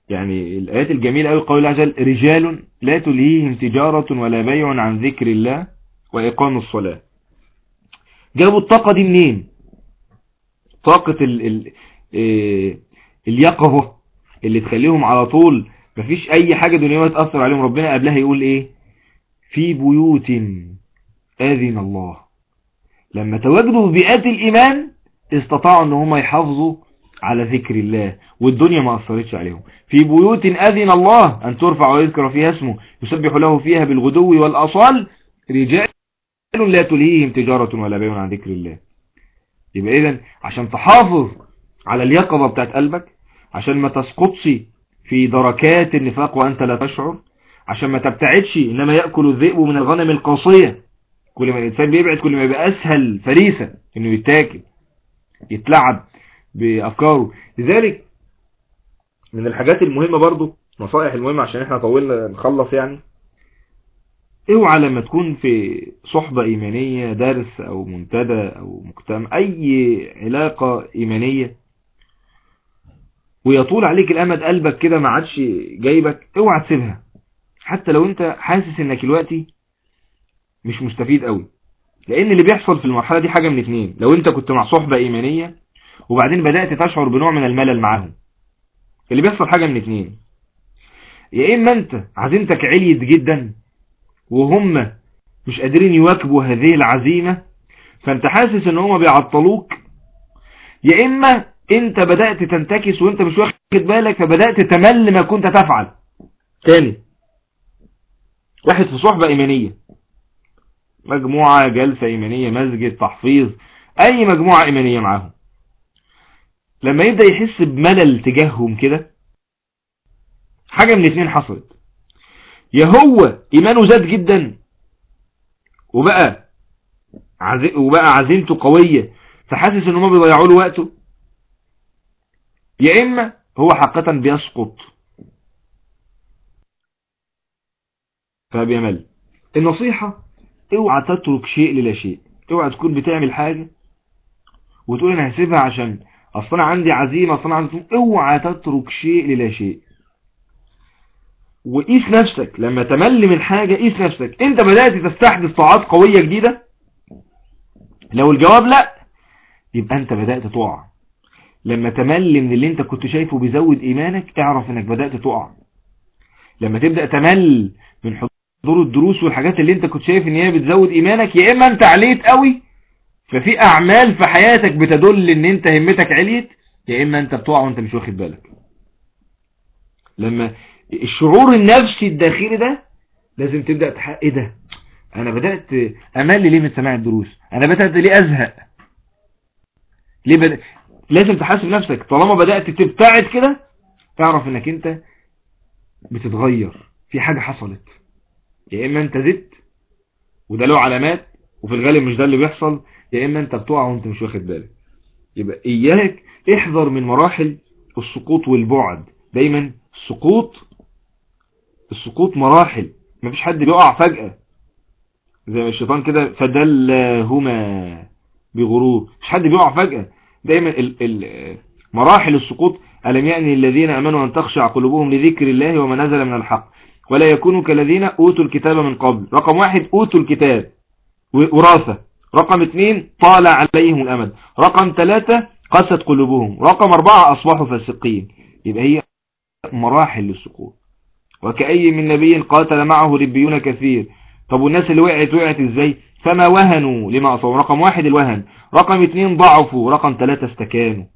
يعني الآيات الجميلة قوي قول الله عز وجل رجال لا تلهيهم تجارة ولا بيع عن ذكر الله وإقام الصلاة جابوا الطاقة دي منين طاقة ال ال اه اليقظة اللي تخليهم على طول مفيش اي حاجة دنيوية تأثر عليهم ربنا قبلها يقول ايه في بيوت اذن الله لما تواجدوا في بيئات الايمان استطاعوا ان هم يحافظوا على ذكر الله والدنيا ما أثرتش عليهم في بيوت أذن الله أن ترفع ويذكر فيها اسمه يسبح له فيها بالغدو والأصال رجال لا تلهيهم تجارة ولا بيع عن ذكر الله يبقى إذن عشان تحافظ على اليقظة بتاعت قلبك عشان ما تسقطش في دركات النفاق وأنت لا تشعر عشان ما تبتعدش إنما يأكل الذئب من الغنم القاصية كل ما الإنسان بيبعد كل ما يبقى أسهل فريسة إنه يتاكل يتلعب بأفكاره لذلك من الحاجات المهمة برضو نصائح المهمة عشان احنا طولنا نخلص يعني اوعى لما تكون في صحبة ايمانية درس او منتدى او مجتمع اي علاقة ايمانية ويطول عليك الامد قلبك كده ما عادش جايبك اوعى تسيبها حتى لو انت حاسس انك دلوقتي مش مستفيد قوي لان اللي بيحصل في المرحلة دي حاجة من اتنين لو انت كنت مع صحبة ايمانية وبعدين بدأت تشعر بنوع من الملل معاهم اللي بيحصل حاجة من اتنين يا اما انت عزيمتك عليت جدا وهم مش قادرين يواكبوا هذه العزيمة فانت حاسس ان هم بيعطلوك يا اما انت بدأت تنتكس وانت مش واخد بالك فبدأت تمل ما كنت تفعل تاني واحد في صحبة ايمانية مجموعة جلسة ايمانية مسجد تحفيظ اي مجموعة ايمانية معاهم لما يبدأ يحس بملل تجاههم كده حاجة من الاثنين حصلت يا هو ايمانه زاد جدا وبقى عزي وبقى عزيمته قوية فحاسس ان هم بيضيعوا له وقته يا اما هو حقيقة بيسقط فبيمل النصيحة اوعى تترك شيء للا شيء اوعى تكون بتعمل حاجة وتقول انا هسيبها عشان اصلا عندي عزيمة اصلا عندي اوعى تترك شيء للا شيء وقيس نفسك لما تمل من حاجة قيس نفسك انت بدأت تستحدث طاعات قوية جديدة لو الجواب لا يبقى انت بدأت تقع لما تمل من اللي انت كنت شايفه بيزود ايمانك اعرف انك بدأت تقع لما تبدأ تمل من حضور الدروس والحاجات اللي انت كنت شايف ان هي بتزود ايمانك يا اما انت عليت قوي ففي اعمال في حياتك بتدل ان انت همتك عليت يا اما انت بتقع وانت مش واخد بالك لما الشعور النفسي الداخلي ده لازم تبدأ تحقق ايه ده انا بدأت امل ليه من سماع الدروس انا بدأت ليه ازهق ليه بدأ... لازم تحاسب نفسك طالما بدأت تبتعد كده تعرف انك انت بتتغير في حاجة حصلت يا اما انت زدت وده له علامات وفي الغالب مش ده اللي بيحصل يا اما انت بتقع وانت مش واخد بالك يبقى اياك احذر من مراحل السقوط والبعد دايما السقوط السقوط مراحل مفيش حد بيقع فجأة زي ما الشيطان كده فدلهما بغرور مش حد بيقع فجأة دايما ال ال مراحل السقوط ألم يأني الذين أمنوا أن تخشع قلوبهم لذكر الله وما نزل من الحق ولا يكونوا كالذين أوتوا الكتاب من قبل رقم واحد أوتوا الكتاب وراثة رقم اثنين طال عليهم الأمد رقم ثلاثة قست قلوبهم رقم أربعة أصبحوا فاسقين يبقى هي مراحل للسقوط وكأي من نبي قاتل معه ربيون كثير طب والناس اللي وقعت وقعت ازاي فما وهنوا لما أصابوا رقم واحد الوهن رقم اثنين ضعفوا رقم ثلاثة استكانوا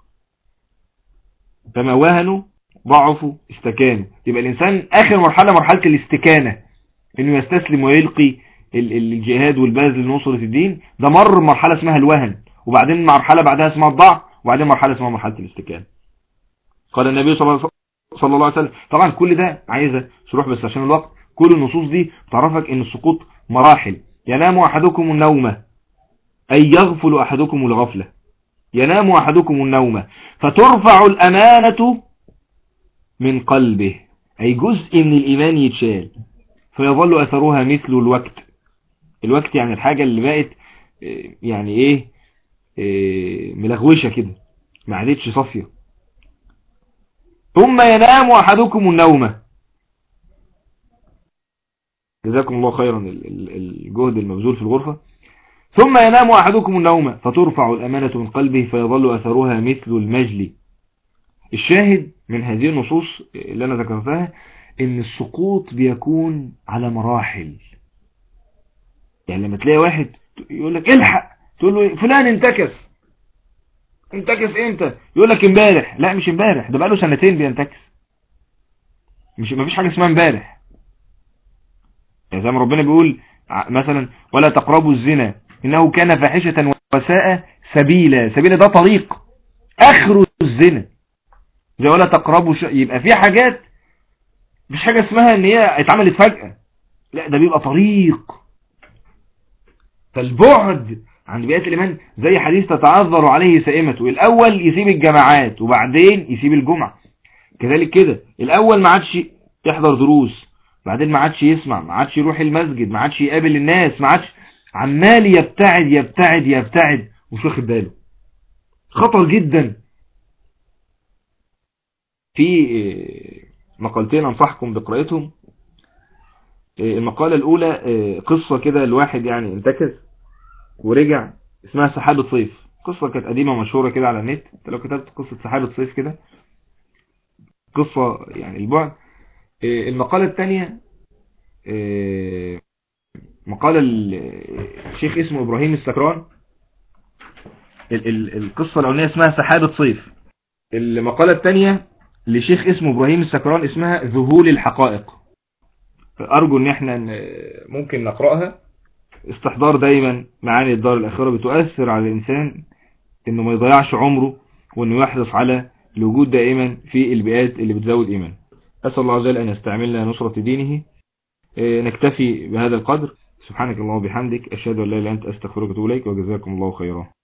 فما وهنوا ضعفوا استكانوا يبقى الإنسان آخر مرحلة مرحلة الاستكانة إنه يستسلم ويلقي الجهاد والبذل لنصرة الدين ده مر مرحلة اسمها الوهن وبعدين مرحلة بعدها اسمها الضعف وبعدين مرحلة اسمها مرحلة الاستكانة قال النبي صلى الله عليه وسلم طبعا كل ده عايزة شروح بس عشان الوقت كل النصوص دي تعرفك ان السقوط مراحل ينام احدكم النوم اي يغفل احدكم الغفلة ينام احدكم النوم فترفع الامانة من قلبه اي جزء من الايمان يتشال فيظل اثرها مثل الوقت الوقت يعني الحاجة اللي بقت يعني ايه, إيه ملغوشة كده ما عادتش صافية ثم ينام أحدكم النوم جزاكم الله خيرا الجهد المبذول في الغرفة ثم ينام أحدكم النوم فترفع الأمانة من قلبه فيظل أثرها مثل المجلي الشاهد من هذه النصوص اللي أنا ذكرتها ان السقوط بيكون على مراحل يعني لما تلاقي واحد يقول لك الحق تقول له فلان انتكس انتكس امتى يقول لك امبارح لا مش امبارح ده بقاله سنتين بينتكس مش مفيش حاجه اسمها امبارح يعني زي ما ربنا بيقول مثلا ولا تقربوا الزنا انه كان فاحشه وساء سبيلا سبيلا ده طريق اخر الزنا زي ولا تقربوا ش... يبقى في حاجات مش حاجه اسمها ان هي اتعملت فجاه لا ده بيبقى طريق فالبعد عن بيئة الإيمان زي حديث تتعذر عليه سائمته الأول يسيب الجماعات وبعدين يسيب الجمعة كذلك كده الأول ما عادش يحضر دروس بعدين ما عادش يسمع ما عادش يروح المسجد ما عادش يقابل الناس ما عادش عمال يبتعد يبتعد يبتعد ومش واخد باله خطر جدا في مقالتين انصحكم بقراءتهم المقالة الأولى قصة كده الواحد يعني انتكس ورجع اسمها سحابة صيف قصة كانت قديمة مشهورة كده على النت انت لو كتبت قصة سحابة صيف كده قصة يعني البعد المقالة الثانية مقالة الشيخ اسمه إبراهيم السكران القصة الأولانية اسمها سحابة صيف المقالة الثانية لشيخ اسمه إبراهيم السكران اسمها ذهول الحقائق أرجو ان احنا ممكن نقرأها استحضار دايما معاني الدار الأخيرة بتؤثر على الإنسان انه ما يضيعش عمره وانه يحرص على الوجود دائما في البيئات اللي بتزود إيمان أسأل الله عز وجل أن يستعملنا نصرة دينه نكتفي بهذا القدر سبحانك اللهم وبحمدك أشهد أن لا إله إلا أنت أستغفرك وأتوب إليك وجزاكم الله خيرا